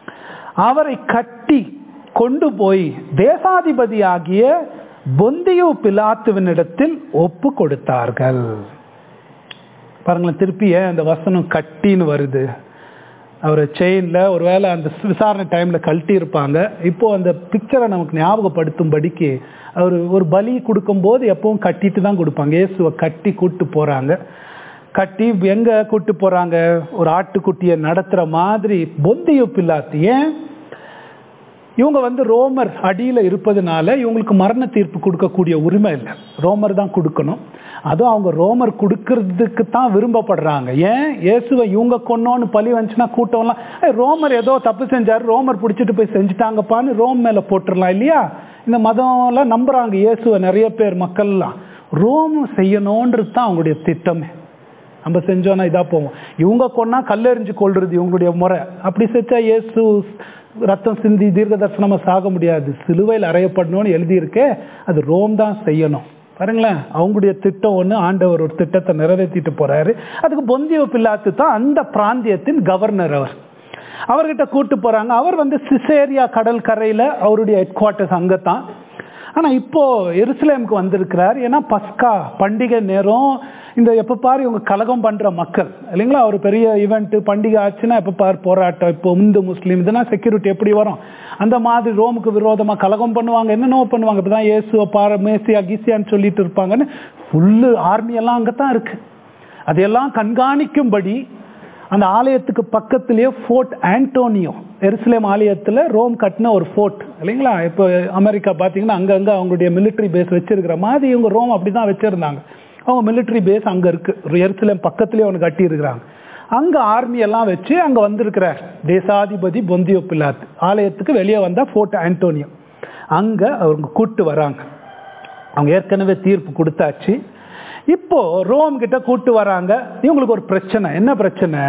அவரை கட்டி கொண்டு போய் தேசாதிபதி ஆகிய பொந்தியு பிலாத்துவனிடத்தில் ஒப்பு கொடுத்தார்கள் பாருங்களேன் திருப்பி ஏன் அந்த வசனம் கட்டின்னு வருது அவர் செயினில் ஒருவேளை அந்த விசாரணை டைமில் கழட்டி இருப்பாங்க இப்போ அந்த பிக்சரை நமக்கு ஞாபகப்படுத்தும்படிக்கு அவர் ஒரு பலி கொடுக்கும்போது எப்பவும் கட்டிட்டு தான் கொடுப்பாங்க இயேசுவை கட்டி கூட்டு போகிறாங்க கட்டி எங்கே கூட்டு போகிறாங்க ஒரு ஆட்டுக்குட்டியை நடத்துகிற மாதிரி பொந்திய பில்லாத்து ஏன் இவங்க வந்து ரோமர் அடியில் இருப்பதுனால இவங்களுக்கு மரண தீர்ப்பு கொடுக்கக்கூடிய உரிமை இல்லை ரோமர் தான் கொடுக்கணும் அதுவும் அவங்க ரோமர் கொடுக்கறதுக்கு தான் விரும்பப்படுறாங்க ஏன் இயேசுவை இவங்க கொன்னோன்னு பழி வந்துச்சுன்னா கூட்டம்லாம் ரோமர் ஏதோ தப்பு செஞ்சார் ரோமர் பிடிச்சிட்டு போய் செஞ்சுட்டாங்கப்பான்னு ரோம் மேலே போட்டுடலாம் இல்லையா இந்த மதம்லாம் நம்புறாங்க இயேசுவை நிறைய பேர் மக்கள்லாம் ரோம் செய்யணுன்றது தான் அவங்களுடைய திட்டமே நம்ம செஞ்சோன்னா இதாக போவோம் இவங்க கொன்னா கல்லெறிஞ்சு கொள்றது இவங்களுடைய முறை அப்படி செஞ்சா இயேசு ரத்தம் சிந்தி தீர்க்க தரிசனமாக சாக முடியாது சிலுவையில் அறையப்படணும்னு எழுதியிருக்கே அது ரோம் தான் செய்யணும் பாருங்களேன் அவங்களுடைய திட்டம் ஒன்று ஆண்டவர் ஒரு திட்டத்தை நிறைவேற்றிட்டு போறாரு அதுக்கு பொந்திய பிள்ளாத்து தான் அந்த பிராந்தியத்தின் கவர்னர் அவர் அவர்கிட்ட கூட்டு போறாங்க அவர் வந்து சிசேரியா கடல் கரையில் அவருடைய ஹெட் குவார்ட்டர்ஸ் அங்கே தான் ஆனால் இப்போ எருசலேமுக்கு வந்திருக்கிறார் ஏன்னா பஸ்கா பண்டிகை நேரம் இந்த எப்போ பாரு இவங்க கலகம் பண்ணுற மக்கள் இல்லைங்களா ஒரு பெரிய ஈவெண்ட்டு பண்டிகை ஆச்சுன்னா எப்போ பாரு போராட்டம் இப்போ இந்து முஸ்லீம் இதெல்லாம் செக்யூரிட்டி எப்படி வரும் அந்த மாதிரி ரோமுக்கு விரோதமாக கலகம் பண்ணுவாங்க என்னென்னவோ பண்ணுவாங்க இப்போ தான் இயேசுவை பார மேசியா கீசியான்னு சொல்லிட்டு இருப்பாங்கன்னு ஃபுல்லு ஆர்மியெல்லாம் அங்கே தான் இருக்கு அதையெல்லாம் கண்காணிக்கும்படி அந்த ஆலயத்துக்கு பக்கத்திலேயே ஃபோர்ட் ஆண்டோனியோ எருசலேம் ஆலயத்தில் ரோம் கட்டின ஒரு ஃபோர்ட் இல்லைங்களா இப்போ அமெரிக்கா பார்த்தீங்கன்னா அங்கங்கே அவங்களுடைய மிலிட்ரி பேஸ் வச்சிருக்கிற மாதிரி இவங்க ரோம் அப்படி தான் வச்சுருந்தாங்க அவங்க மிலிட்ரி பேஸ் அங்கே இருக்குது எருசலேம் பக்கத்துலேயே ஒன்று கட்டியிருக்கிறாங்க அங்கே ஆர்மி எல்லாம் வச்சு அங்கே வந்திருக்கிறார் தேசாதிபதி பொந்தியோ பில்லாத் ஆலயத்துக்கு வெளியே வந்தால் ஃபோர்ட் ஆண்டோனியோ அங்கே அவங்க கூட்டு வராங்க அவங்க ஏற்கனவே தீர்ப்பு கொடுத்தாச்சு இப்போ ரோம் கிட்ட கூட்டு வராங்க இவங்களுக்கு ஒரு பிரச்சனை என்ன பிரச்சனை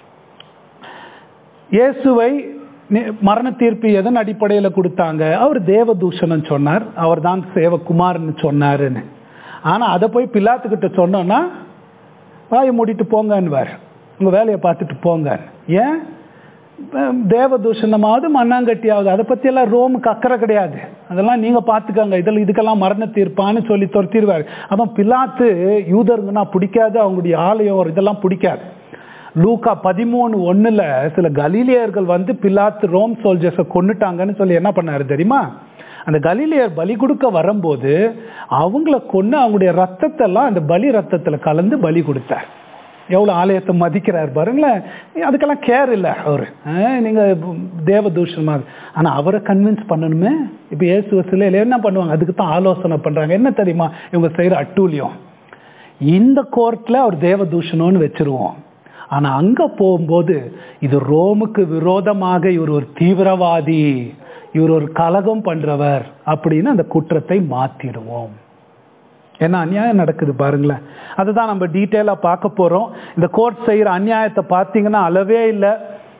இயேசுவை மரண தீர்ப்பு எதன் அடிப்படையில் கொடுத்தாங்க அவர் தேவதூஷணம் சொன்னார் அவர் தான் சேவகுமார்னு சொன்னாருன்னு ஆனால் அதை போய் பில்லாத்துக்கிட்ட சொன்னோன்னா வாயை மூடிட்டு போங்கன்னுவார் உங்கள் வேலையை பார்த்துட்டு போங்க ஏன் தேவதூஷணமாவது மண்ணாங்கட்டியாவது அதை பற்றியெல்லாம் ரோமுக்கு அக்கறை கிடையாது அதெல்லாம் நீங்கள் பார்த்துக்கோங்க இதில் இதுக்கெல்லாம் மரண தீர்ப்பான்னு சொல்லி துரத்திடுவார் அப்போ பிலாத்து யூதருங்கன்னா பிடிக்காது அவங்களுடைய ஆலயம் இதெல்லாம் பிடிக்காது லூக்கா பதிமூணு ஒன்றில் சில கலீலியர்கள் வந்து பிலாத்து ரோம் சோல்ஜர்ஸை கொண்டுட்டாங்கன்னு சொல்லி என்ன பண்ணாரு தெரியுமா அந்த கலீலியர் பலி கொடுக்க வரும்போது அவங்கள கொண்டு அவங்களுடைய ரத்தத்தெல்லாம் அந்த பலி ரத்தத்தில் கலந்து பலி கொடுத்தார் எவ்வளோ ஆலயத்தை மதிக்கிறார் பாருங்களேன் அதுக்கெல்லாம் கேர் இல்லை அவர் நீங்கள் தேவதூஷணமாக ஆனால் அவரை கன்வின்ஸ் பண்ணணுமே இப்போ இயேசு சிலையில் என்ன பண்ணுவாங்க அதுக்கு தான் ஆலோசனை பண்ணுறாங்க என்ன தெரியுமா இவங்க செய்கிற அட்டூழியம் இந்த கோர்ட்டில் அவர் தேவதூஷணம்னு வச்சிருவோம் ஆனால் அங்கே போகும்போது இது ரோமுக்கு விரோதமாக இவர் ஒரு தீவிரவாதி இவர் ஒரு கலகம் பண்ணுறவர் அப்படின்னு அந்த குற்றத்தை மாற்றிடுவோம் என்ன அநியாயம் நடக்குது பாருங்களேன் அதுதான் நம்ம டீட்டெயிலாக பார்க்க போகிறோம் இந்த கோர்ட் செய்கிற அநியாயத்தை பார்த்தீங்கன்னா அளவே இல்லை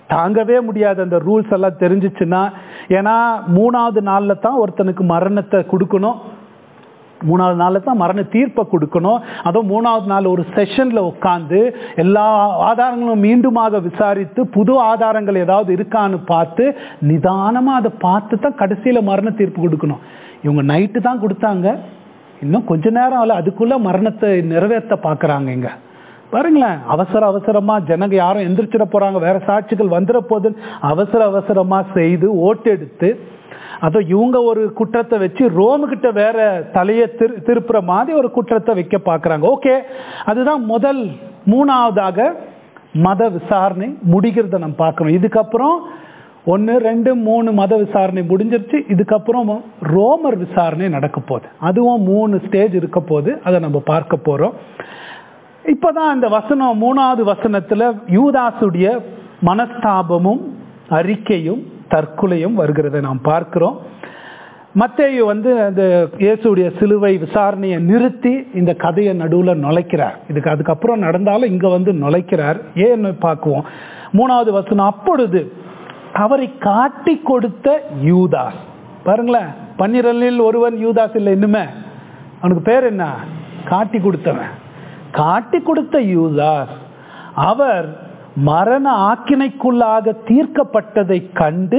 தாங்கவே முடியாது அந்த ரூல்ஸ் எல்லாம் தெரிஞ்சிச்சுன்னா ஏன்னா மூணாவது நாளில் தான் ஒருத்தனுக்கு மரணத்தை கொடுக்கணும் மூணாவது நாளில் தான் மரண தீர்ப்பை கொடுக்கணும் அதுவும் மூணாவது நாள் ஒரு செஷனில் உட்காந்து எல்லா ஆதாரங்களும் மீண்டுமாக விசாரித்து புது ஆதாரங்கள் ஏதாவது இருக்கான்னு பார்த்து நிதானமாக அதை பார்த்து தான் கடைசியில் மரண தீர்ப்பு கொடுக்கணும் இவங்க நைட்டு தான் கொடுத்தாங்க இன்னும் கொஞ்ச நேரம் ஆகல அதுக்குள்ள மரணத்தை நிறைவேற்ற பார்க்குறாங்க இங்க பாருங்களேன் அவசர அவசரமா ஜனங்க யாரும் எந்திரிச்சிட போறாங்க வேற சாட்சிகள் வந்துட போதுன்னு அவசர அவசரமா செய்து ஓட்டெடுத்து அதோ இவங்க ஒரு குற்றத்தை வச்சு ரோமுகிட்ட வேற தலையை திரு திருப்புற மாதிரி ஒரு குற்றத்தை வைக்க பார்க்குறாங்க ஓகே அதுதான் முதல் மூணாவதாக மத விசாரணை முடிகிறத நம்ம பார்க்கணும் இதுக்கப்புறம் ஒன்று ரெண்டு மூணு மத விசாரணை முடிஞ்சிருச்சு இதுக்கப்புறம் ரோமர் விசாரணை நடக்க போகுது அதுவும் மூணு ஸ்டேஜ் இருக்க போகுது அதை நம்ம பார்க்க போகிறோம் இப்போதான் இந்த வசனம் மூணாவது வசனத்தில் யூதாசுடைய மனஸ்தாபமும் அறிக்கையும் தற்கொலையும் வருகிறதை நாம் பார்க்கிறோம் மத்தேயு வந்து அந்த இயேசுடைய சிலுவை விசாரணையை நிறுத்தி இந்த கதையை நடுவில் நுழைக்கிறார் இதுக்கு அதுக்கப்புறம் நடந்தாலும் இங்கே வந்து நுழைக்கிறார் ஏன்னு பார்க்குவோம் மூணாவது வசனம் அப்பொழுது அவரை காட்டி கொடுத்த யூதாஸ் பாருங்களேன் பன்னிரலில் ஒருவன் யூதாஸ் இல்லை இன்னுமே அவனுக்கு பேர் என்ன காட்டி கொடுத்தவன் காட்டி கொடுத்த யூதாஸ் அவர் மரண ஆக்கினைக்குள்ளாக தீர்க்கப்பட்டதை கண்டு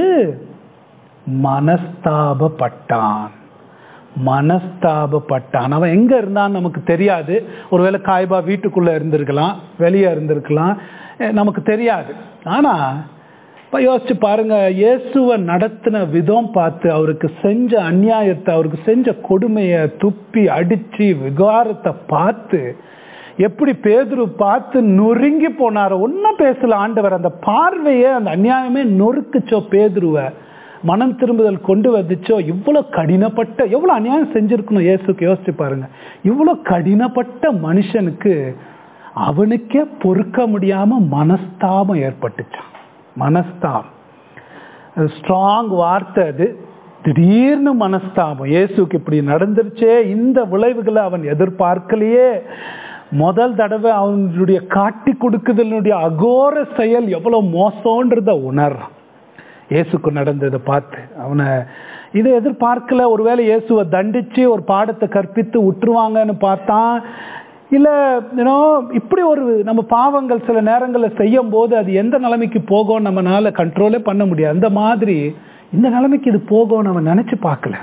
மனஸ்தாபப்பட்டான் மனஸ்தாபப்பட்டான் அவன் எங்க இருந்தான்னு நமக்கு தெரியாது ஒருவேளை காய்பா வீட்டுக்குள்ள இருந்திருக்கலாம் வெளியே இருந்திருக்கலாம் நமக்கு தெரியாது ஆனா இப்போ யோசிச்சு பாருங்க இயேசுவை நடத்தின விதம் பார்த்து அவருக்கு செஞ்ச அநியாயத்தை அவருக்கு செஞ்ச கொடுமையை துப்பி அடிச்சு விகாரத்தை பார்த்து எப்படி பேதுரு பார்த்து நொறுங்கி போனார் ஒன்றும் பேசல ஆண்டவர் அந்த பார்வையை அந்த அநியாயமே நொறுக்குச்சோ பேதுருவை மனம் திரும்புதல் கொண்டு வந்துச்சோ இவ்வளோ கடினப்பட்ட எவ்வளோ அநியாயம் செஞ்சிருக்கணும் இயேசுக்கு யோசிச்சு பாருங்க இவ்வளோ கடினப்பட்ட மனுஷனுக்கு அவனுக்கே பொறுக்க முடியாம மனஸ்தாபம் ஏற்பட்டுச்சான் மனஸ்தாபம் ஸ்ட்ராங் வார்த்தை அது திடீர்னு மனஸ்தாபம் இயேசுக்கு இப்படி நடந்துருச்சே இந்த விளைவுகளை அவன் எதிர்பார்க்கலையே முதல் தடவை அவனுடைய காட்டி கொடுக்குதலுடைய அகோர செயல் எவ்வளவு மோசம்ன்றத உணர்றான் இயேசுக்கு நடந்ததை பார்த்து அவனை இதை எதிர்பார்க்கல ஒருவேளை இயேசுவை தண்டிச்சு ஒரு பாடத்தை கற்பித்து விட்டுருவாங்கன்னு பார்த்தான் இல்லை ஏன்னோ இப்படி ஒரு நம்ம பாவங்கள் சில நேரங்களில் செய்யும் போது அது எந்த நிலைமைக்கு போகும் நம்மளால கண்ட்ரோலே பண்ண முடியாது அந்த மாதிரி இந்த நிலைமைக்கு இது போகும் நம்ம நினைச்சு பார்க்கல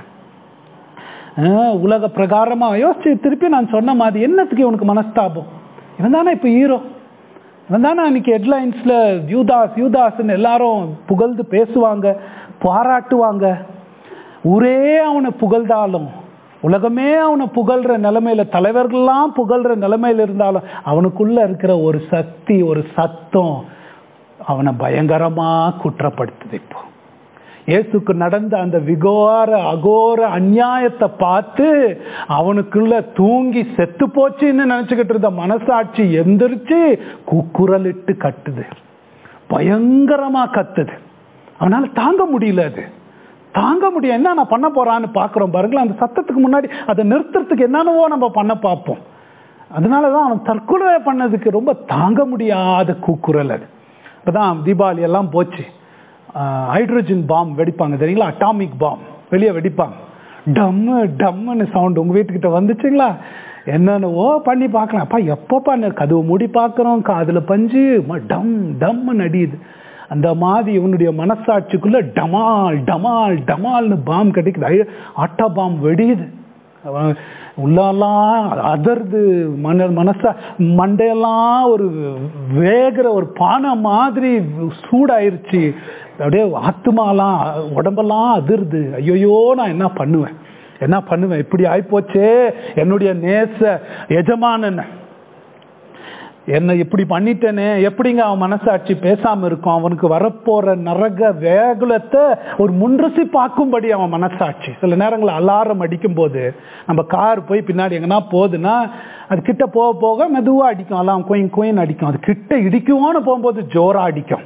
உலக பிரகாரமா யோசிச்சு திருப்பி நான் சொன்ன மாதிரி என்னத்துக்கு இவனுக்கு மனஸ்தாபம் இவன் தானே இப்போ ஹீரோ இவன் தானே அன்னைக்கு ஹெட்லைன்ஸ்ல யூதாஸ் யூதாஸ்ன்னு எல்லாரும் புகழ்ந்து பேசுவாங்க பாராட்டுவாங்க ஊரே அவனை புகழ்ந்தாலும் உலகமே அவனை புகழ்ற நிலைமையில தலைவர்கள்லாம் புகழ்ற நிலைமையில இருந்தாலும் அவனுக்குள்ள இருக்கிற ஒரு சக்தி ஒரு சத்தம் அவனை பயங்கரமா குற்றப்படுத்துது இப்போ இயேசுக்கு நடந்த அந்த விகோர அகோர அநியாயத்தை பார்த்து அவனுக்குள்ள தூங்கி செத்து போச்சுன்னு நினைச்சுக்கிட்டு இருந்த மனசாட்சி எந்திரிச்சு குக்குரலிட்டு கட்டுது பயங்கரமா கத்துது அவனால தாங்க முடியல அது தாங்க முடியும் என்ன நான் பண்ண போறான்னு பாக்குறோம் பாருங்களேன் அந்த சத்தத்துக்கு முன்னாடி அதை நிறுத்துறதுக்கு என்னென்னவோ நம்ம பண்ண பார்ப்போம் அதனாலதான் அவன் தற்கொலை பண்ணதுக்கு ரொம்ப தாங்க முடியாத கூக்குரல் அது இப்பதான் தீபாவளி எல்லாம் போச்சு ஹைட்ரோஜன் பாம் வெடிப்பாங்க தெரியுங்களா அட்டாமிக் பாம் வெளியே வெடிப்பாங்க டம்மு டம்முன்னு சவுண்ட் உங்க வீட்டுக்கிட்ட வந்துச்சுங்களா என்னென்னவோ பண்ணி பார்க்கலாம் அப்பா எப்பப்பா கதவு மூடி பார்க்குறோம் காதில் பஞ்சு டம் டம்முன்னு அடியுது அந்த மாதிரி இவனுடைய மனசாட்சிக்குள்ள டமால் டமால் டமால்னு பாம் கிடைக்குது ஆட்டா பாம் வெடியுது உள்ளெல்லாம் அதர்து மன மனசா மண்டையெல்லாம் ஒரு வேகிற ஒரு பானை மாதிரி சூடாயிருச்சு அப்படியே ஆத்துமாலாம் உடம்பெல்லாம் அதிருது ஐயோயோ நான் என்ன பண்ணுவேன் என்ன பண்ணுவேன் இப்படி ஆயிப்போச்சே என்னுடைய நேச எஜமானன் என்ன இப்படி பண்ணிட்டேனே எப்படிங்க அவன் மனசாட்சி பேசாம இருக்கும் அவனுக்கு வரப்போற நரக வேகுலத்தை ஒரு முன்ரசி பார்க்கும்படி அவன் மனசாட்சி சில நேரங்களில் அலாரம் அடிக்கும் போது நம்ம கார் போய் பின்னாடி எங்கன்னா போகுதுன்னா அது கிட்ட போக போக மெதுவா அடிக்கும் அலாம் கோயின் கோயின் அடிக்கும் அது கிட்ட இடிக்குவோன்னு போகும்போது ஜோரா அடிக்கும்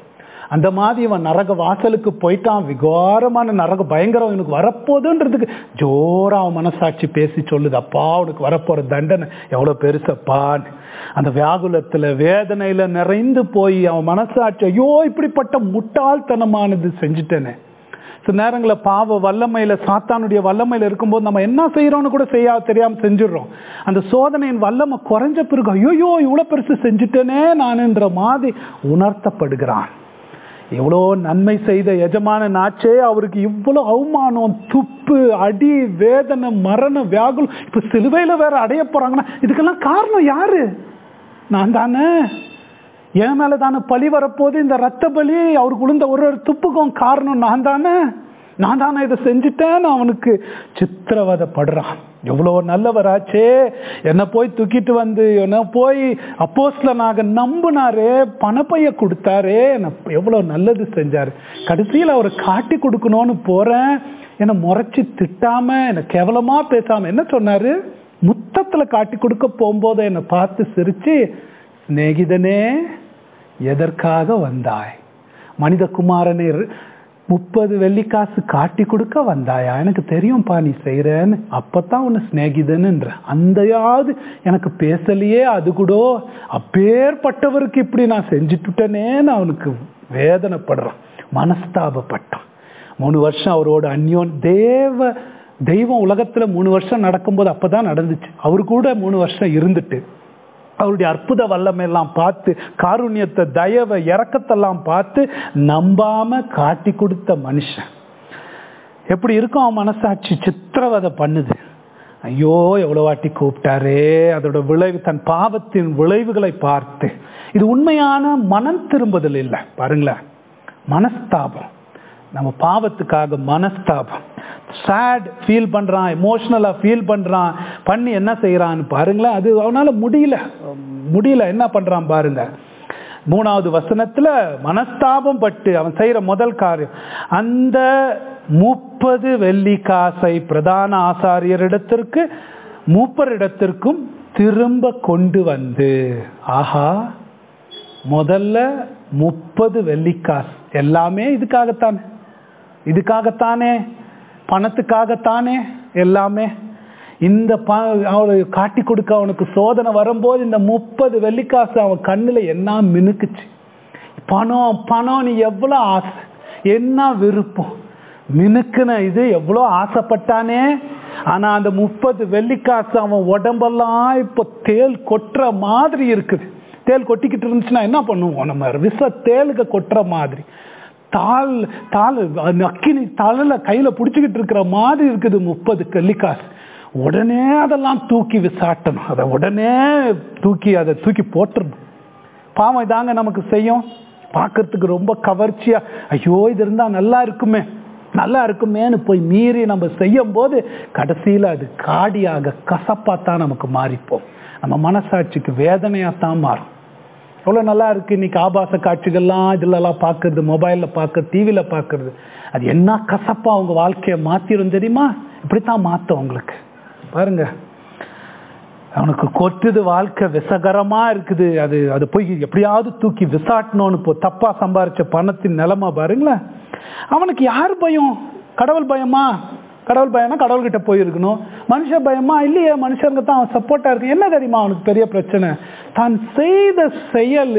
அந்த மாதிரி இவன் நரக வாசலுக்கு போயிட்டான் விகாரமான நரக பயங்கரம் இவனுக்கு வரப்போகுதுன்றதுக்கு ஜோரா அவன் மனசாட்சி பேசி சொல்லுது அப்பா உனக்கு வரப்போற தண்டனை எவ்வளவு பெருசப்பான்னு அந்த வியாகுலத்துல வேதனையில நிறைந்து போய் அவன் மனசாட்சி ஐயோ இப்படிப்பட்ட முட்டாள்தனமானது செஞ்சுட்டேனே சில நேரங்களில் பாவ வல்லமையில சாத்தானுடைய வல்லமையில இருக்கும்போது நம்ம என்ன செய்யறோம்னு கூட செய்யா தெரியாம செஞ்சிடுறோம் அந்த சோதனையின் வல்லமை குறைஞ்ச பிறகு ஐயோ இவ்வளவு பெருசு செஞ்சுட்டேனே நானுன்ற மாதிரி உணர்த்தப்படுகிறான் எவ்வளோ நன்மை செய்த எஜமான நாச்சே அவருக்கு இவ்வளோ அவமானம் துப்பு அடி வேதனை மரணம் வியாகுலம் இப்ப சிலுவையில வேற அடைய போறாங்கன்னா இதுக்கெல்லாம் காரணம் யாரு நான் தானே என் மேல தானே பழி வரப்போது இந்த ரத்த பலி அவருக்கு விழுந்த ஒரு ஒரு துப்புக்கும் காரணம் நான் தானே நான் தானே இதை செஞ்சுட்டேன்னு அவனுக்கு சித்திரவதைப்படுறான் எவ்வளோ நல்லவராச்சே என்னை போய் தூக்கிட்டு வந்து என்ன போய் அப்போஸ்லனாக நம்பினாரே பணப்பைய கொடுத்தாரே என்ன எவ்வளோ நல்லது செஞ்சாரு கடைசியில் அவரை காட்டி கொடுக்கணும்னு போறேன் என்னை முறைச்சி திட்டாம என்னை கேவலமா பேசாம என்ன சொன்னாரு முத்தத்துல காட்டி கொடுக்க போகும்போது என்னை பார்த்து சிரிச்சு சிநேகிதனே எதற்காக வந்தாய் மனிதகுமாரனை முப்பது வெள்ளிக்காசு காட்டி கொடுக்க வந்தாயா எனக்கு தெரியும்பா நீ செய்யறன்னு அப்பதான் உன்னை சிநேகிதன்ன்ற அந்தையாவது எனக்கு பேசலையே அது கூட அப்பேற்பட்டவருக்கு இப்படி நான் செஞ்சுட்டுட்டேனேன்னு அவனுக்கு வேதனைப்படுறான் மனஸ்தாபப்பட்டான் மூணு வருஷம் அவரோட அந்யோன் தேவ தெய்வம் உலகத்துல மூணு வருஷம் நடக்கும்போது அப்பதான் நடந்துச்சு அவரு கூட மூணு வருஷம் இருந்துட்டு அவருடைய அற்புத வல்லமையெல்லாம் பார்த்து காருண்யத்தை தயவை இறக்கத்தெல்லாம் பார்த்து நம்பாம காட்டி கொடுத்த மனுஷன் எப்படி இருக்கும் அவன் மனசாட்சி சித்திரவதை பண்ணுது ஐயோ எவ்வளோ வாட்டி கூப்பிட்டாரே அதோட விளைவு தன் பாவத்தின் விளைவுகளை பார்த்து இது உண்மையான மனம் திரும்புதல் இல்லை பாருங்களேன் மனஸ்தாபம் நம்ம பாவத்துக்காக மனஸ்தாபம் சேட் ஃபீல் பண்றான் எமோஷனலா ஃபீல் பண்றான் பண்ணி என்ன செய்யறான்னு பாருங்களேன் அது அவனால முடியல முடியல என்ன பண்றான் பாருங்க மூணாவது வசனத்துல மனஸ்தாபம் பட்டு அவன் செய்யற முதல் காரியம் அந்த முப்பது வெள்ளி காசை பிரதான ஆசாரியரிடத்திற்கு மூப்பரிடத்திற்கும் திரும்ப கொண்டு வந்து ஆஹா முதல்ல முப்பது வெள்ளிக்காசு எல்லாமே இதுக்காகத்தானே இதுக்காகத்தானே பணத்துக்காகத்தானே எல்லாமே இந்த அவளை காட்டி கொடுக்க அவனுக்கு சோதனை வரும்போது இந்த முப்பது வெள்ளிக்காசு அவன் கண்ணுல என்ன மினுக்குச்சு பணம் பணம் நீ எவ்வளவு ஆசை என்ன விருப்பம் மினுக்குன இது எவ்வளோ ஆசைப்பட்டானே ஆனா அந்த முப்பது வெள்ளிக்காசு அவன் உடம்பெல்லாம் இப்போ தேல் கொட்டுற மாதிரி இருக்குது தேல் கொட்டிக்கிட்டு இருந்துச்சுன்னா என்ன பண்ணுவோம் நம்ம விச தேலுக்கு கொட்டுற மாதிரி தாள் தாள் அக்கினி தாளில் கையில பிடிச்சிக்கிட்டு இருக்கிற மாதிரி இருக்குது முப்பது கல்லிக்காசு உடனே அதெல்லாம் தூக்கி விசாட்டணும் அதை உடனே தூக்கி அதை தூக்கி போட்டுருணும் பாவம் இதாங்க நமக்கு செய்யும் பார்க்கறதுக்கு ரொம்ப கவர்ச்சியா ஐயோ இது இருந்தா நல்லா இருக்குமே நல்லா இருக்குமேன்னு போய் மீறி நம்ம செய்யும் போது கடைசியில் அது காடியாக கசப்பாத்தான் நமக்கு மாறிப்போம் நம்ம மனசாட்சிக்கு வேதனையாத்தான் மாறும் எவ்வளோ நல்லா இருக்கு இன்னைக்கு ஆபாச காட்சிகள்லாம் இதுலலாம் பார்க்கறது மொபைலில் பார்க்கறது டிவியில் பார்க்கறது அது என்ன கசப்பா அவங்க வாழ்க்கையை மாத்திரும் தெரியுமா இப்படித்தான் மாற்றும் அவங்களுக்கு பாருங்க அவனுக்கு கொட்டுது வாழ்க்கை விசகரமா இருக்குது அது அது போய் எப்படியாவது தூக்கி விசாட்டணும்னு இப்போ தப்பா சம்பாரிச்ச பணத்தின் நிலைமை பாருங்களேன் அவனுக்கு யார் பயம் கடவுள் பயமா கடவுள் பயம்னா கடவுள்கிட்ட போயிருக்கணும் மனுஷ பயமா இல்லையே மனுஷங்க தான் அவன் சப்போர்ட்டா இருக்கு என்ன தெரியுமா அவனுக்கு பெரிய பிரச்சனை தான் செய்த செயல்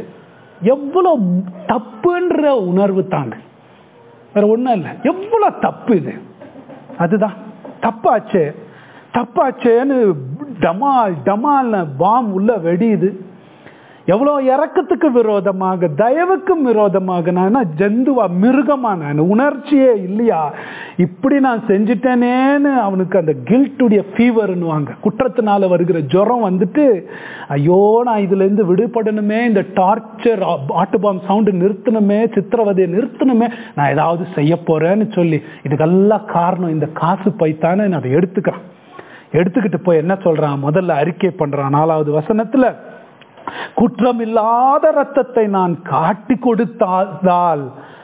எவ்வளவு தப்புன்ற உணர்வு தாங்க வேற ஒண்ணும் இல்லை எவ்வளவு தப்பு இது அதுதான் தப்பாச்சே தப்பாச்சேன்னு டமால் டமால் பாம் உள்ள வெடியுது எவ்வளோ இறக்கத்துக்கு விரோதமாக தயவுக்கும் விரோதமாக நான் ஜந்துவா மிருகமா நான் உணர்ச்சியே இல்லையா இப்படி நான் செஞ்சிட்டேனேன்னு அவனுக்கு அந்த கில்ட்டுடைய ஃபீவர்னுவாங்க குற்றத்தினால வருகிற ஜுரம் வந்துட்டு ஐயோ நான் இதுல இருந்து விடுபடணுமே இந்த டார்ச்சர் ஆட்டுபாம் சவுண்டு நிறுத்தணுமே சித்திரவதையை நிறுத்தணுமே நான் ஏதாவது செய்ய போறேன்னு சொல்லி இதுக்கெல்லாம் காரணம் இந்த காசு பைத்தானே நான் அதை எடுத்துக்கிறேன் எடுத்துக்கிட்டு போய் என்ன சொல்றான் முதல்ல அறிக்கை பண்றான் நாலாவது வசனத்துல குற்றமில்லாத ரத்தத்தை நான் காட்டி கொடுத்தால்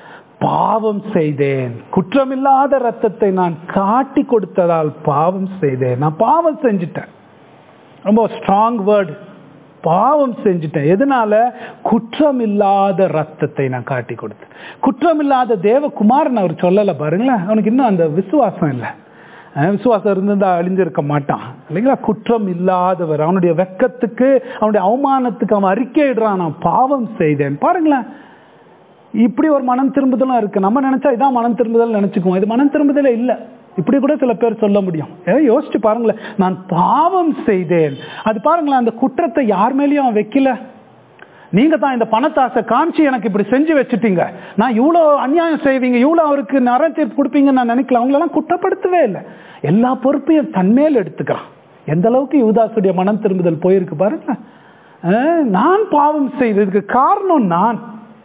பாவம் செய்தேன் குற்றமில்லாத ரத்தத்தை நான் காட்டி கொடுத்ததால் பாவம் செய்தேன் நான் பாவம் செஞ்சிட்டேன் ரொம்ப ஸ்ட்ராங் வேர்டு பாவம் செஞ்சுட்டேன் எதனால குற்றம் இல்லாத ரத்தத்தை நான் காட்டி கொடுத்தேன் குற்றம் இல்லாத தேவகுமாரன் அவர் சொல்லலை பாருங்களேன் அவனுக்கு இன்னும் அந்த விசுவாசம் இல்லை அஹ் விசுவாசம் இருந்திருந்தா அழிஞ்சிருக்க மாட்டான் இல்லைங்களா குற்றம் இல்லாதவர் அவனுடைய வெக்கத்துக்கு அவனுடைய அவமானத்துக்கு அவன் அறிக்கையிடுறான் நான் பாவம் செய்தேன் பாருங்களேன் இப்படி ஒரு மனம் திரும்புதலும் இருக்கு நம்ம நினைச்சா இதான் மனம் திரும்புதல் நினைச்சுக்குவோம் இது மனம் திரும்புதலே இல்லை இப்படி கூட சில பேர் சொல்ல முடியும் ஏதோ யோசிச்சு பாருங்களேன் நான் பாவம் செய்தேன் அது பாருங்களேன் அந்த குற்றத்தை யார் மேலேயும் அவன் வைக்கல நீங்க தான் இந்த பணத்தாசை காமிச்சு எனக்கு இப்படி செஞ்சு வச்சுட்டீங்க நான் இவ்வளோ அநியாயம் செய்வீங்க இவ்வளோ அவருக்கு நர தீர்ப்பு கொடுப்பீங்கன்னு நான் நினைக்கல அவங்களெல்லாம் குற்றப்படுத்தவே இல்லை எல்லா பொறுப்பையும் தன்மேல் எடுத்துக்கிறான் எந்த அளவுக்கு யுவதாசுடைய மனம் திரும்புதல் போயிருக்கு பாருங்க அஹ், நான் பாவம் செய்ததுக்கு காரணம் நான்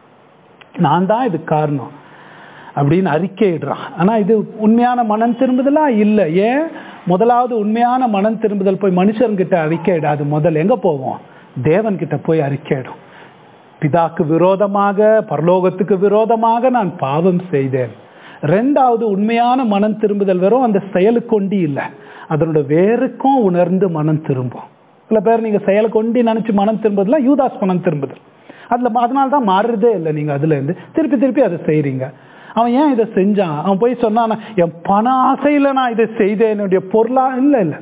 நான் தான் இதுக்கு காரணம் அப்படின்னு அறிக்கையிடுறான் ஆனா இது உண்மையான மனம் திரும்புதலா இல்லை ஏன் முதலாவது உண்மையான மனம் திரும்புதல் போய் மனுஷன்கிட்ட அறிக்கையிடாது முதல்ல எங்க போவோம் தேவன்கிட்ட போய் அறிக்கையிடும் பிதாக்கு விரோதமாக பரலோகத்துக்கு விரோதமாக நான் பாவம் செய்தேன் ரெண்டாவது உண்மையான மனம் திரும்புதல் வெறும் அந்த செயலுக்கொண்டி இல்லை அதனோட வேருக்கும் உணர்ந்து மனம் திரும்பும் சில பேர் நீங்க செயலுக்கொண்டி நினைச்சு மனம் திரும்புதெல்லாம் யூதாஸ் மனம் திரும்புதல் அதுல அதனால தான் மாறுறதே இல்லை நீங்க அதுல இருந்து திருப்பி திருப்பி அதை செய்றீங்க அவன் ஏன் இதை செஞ்சான் அவன் போய் சொன்னான் என் பண ஆசையில நான் இதை செய்தேன் என்னுடைய பொருளா இல்லை இல்லை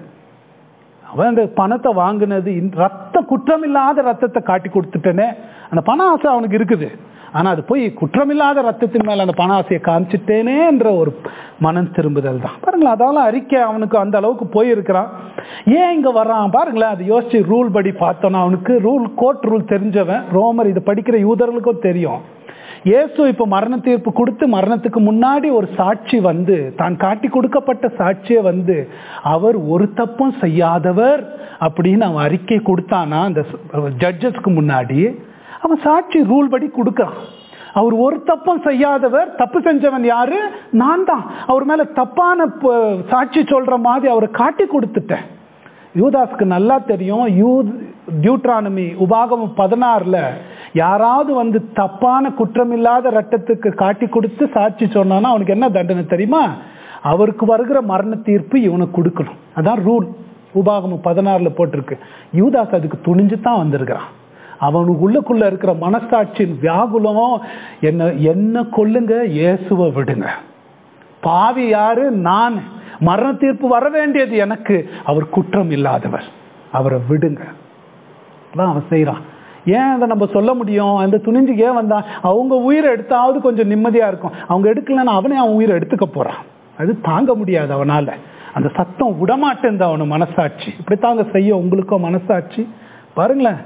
அவன் அந்த பணத்தை வாங்கினது இந்த ரத்த குற்றம் இல்லாத ரத்தத்தை காட்டி கொடுத்துட்டேனே அந்த பண ஆசை அவனுக்கு இருக்குது ஆனா அது போய் குற்றமில்லாத ரத்தத்தின் மேல அந்த பண ஆசையை காமிச்சிட்டேனே என்ற ஒரு மனம் திரும்புதல் தான் பாருங்களேன் அதால அறிக்கை அவனுக்கு அந்த அளவுக்கு போயிருக்கிறான் ஏன் இங்க வர்றான் பாருங்களேன் அது யோசிச்சு ரூல் படி பார்த்தோன்னா அவனுக்கு ரூல் கோர்ட் ரூல் தெரிஞ்சவன் ரோமர் இது படிக்கிற யூதர்களுக்கும் தெரியும் இயேசு இப்ப மரண தீர்ப்பு கொடுத்து மரணத்துக்கு முன்னாடி ஒரு சாட்சி வந்து தான் காட்டி கொடுக்கப்பட்ட சாட்சியை வந்து அவர் ஒரு தப்பும் செய்யாதவர் அப்படின்னு அவன் அறிக்கை கொடுத்தானா அந்த ஜட்ஜஸ்க்கு முன்னாடி அவன் சாட்சி ரூல் படி கொடுக்கறான் அவர் ஒரு தப்பும் செய்யாதவர் தப்பு செஞ்சவன் யாரு நான் தான் அவர் மேல தப்பான ப- சாட்சி சொல்ற மாதிரி அவரை காட்டி கொடுத்துட்டேன் யூதாஸ்க்கு நல்லா தெரியும் யூ டியூட்ரானமி உபாகமம் பதினாறுல யாராவது வந்து தப்பான குற்றமில்லாத ரத்தத்துக்கு காட்டி கொடுத்து சாட்சி சொன்னானா அவனுக்கு என்ன தண்டனை தெரியுமா அவருக்கு வருகிற மரண தீர்ப்பு இவனுக்கு கொடுக்கணும் அதான் ரூல் உபாகமம் பதினாறுல போட்டிருக்கு யூதாஸ் அதுக்கு துணிஞ்சு தான் வந்திருக்கிறான் அவனுக்கு உள்ளுக்குள்ள இருக்கிற மனசாட்சியின் வியாகுலம் என்ன என்ன கொல்லுங்க இயேசுவை விடுங்க பாவி யாரு நான் மரண தீர்ப்பு வர வேண்டியது எனக்கு அவர் குற்றம் இல்லாதவர் அவரை விடுங்க அதான் அவன் செய்றான் ஏன் அதை நம்ம சொல்ல முடியும் அந்த துணிஞ்சு ஏன் வந்தான் அவங்க உயிரை எடுத்தாவது கொஞ்சம் நிம்மதியா இருக்கும் அவங்க எடுக்கலன்னா அவனே அவன் உயிரை எடுத்துக்க போறான் அது தாங்க முடியாது அவனால அந்த சத்தம் விடமாட்டேன் அவனு மனசாட்சி இப்படித்தாங்க செய்யும் உங்களுக்கும் மனசாட்சி பாருங்களேன்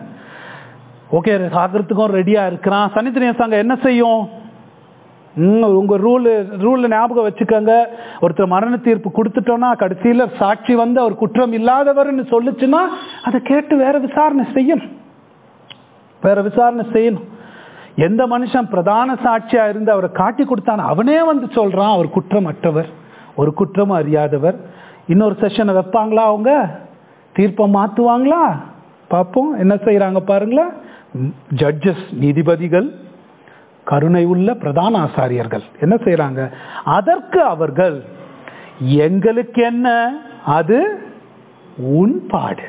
ஓகே சாகிறதுக்கும் ரெடியா இருக்கிறான் சனித்தினிய சங்கம் என்ன செய்யும் ம், உங்க ரூல் ரூல் ஞாபகம் வச்சுக்கோங்க ஒருத்தர் மரண தீர்ப்பு கொடுத்துட்டோம்னா கடைசியில சாட்சி வந்து அவர் குற்றம் இல்லாதவர்னு சொல்லுச்சுன்னா அதை கேட்டு வேற விசாரணை செய்யணும் வேற விசாரணை செய்யணும் எந்த மனுஷன் பிரதான சாட்சியா இருந்து அவரை காட்டி கொடுத்தானோ அவனே வந்து சொல்றான் அவர் குற்றமற்றவர் ஒரு குற்றமும் அறியாதவர் இன்னொரு செஷனை வைப்பாங்களா அவங்க தீர்ப்பை மாத்துவாங்களா பார்ப்போம் என்ன செய்யறாங்க பாருங்களேன் ஜட்ஜஸ் நீதிபதிகள் கருணை உள்ள பிரதான ஆசாரியர்கள் என்ன செய்யறாங்க அதற்கு அவர்கள் எங்களுக்கு என்ன அது உன் பாடு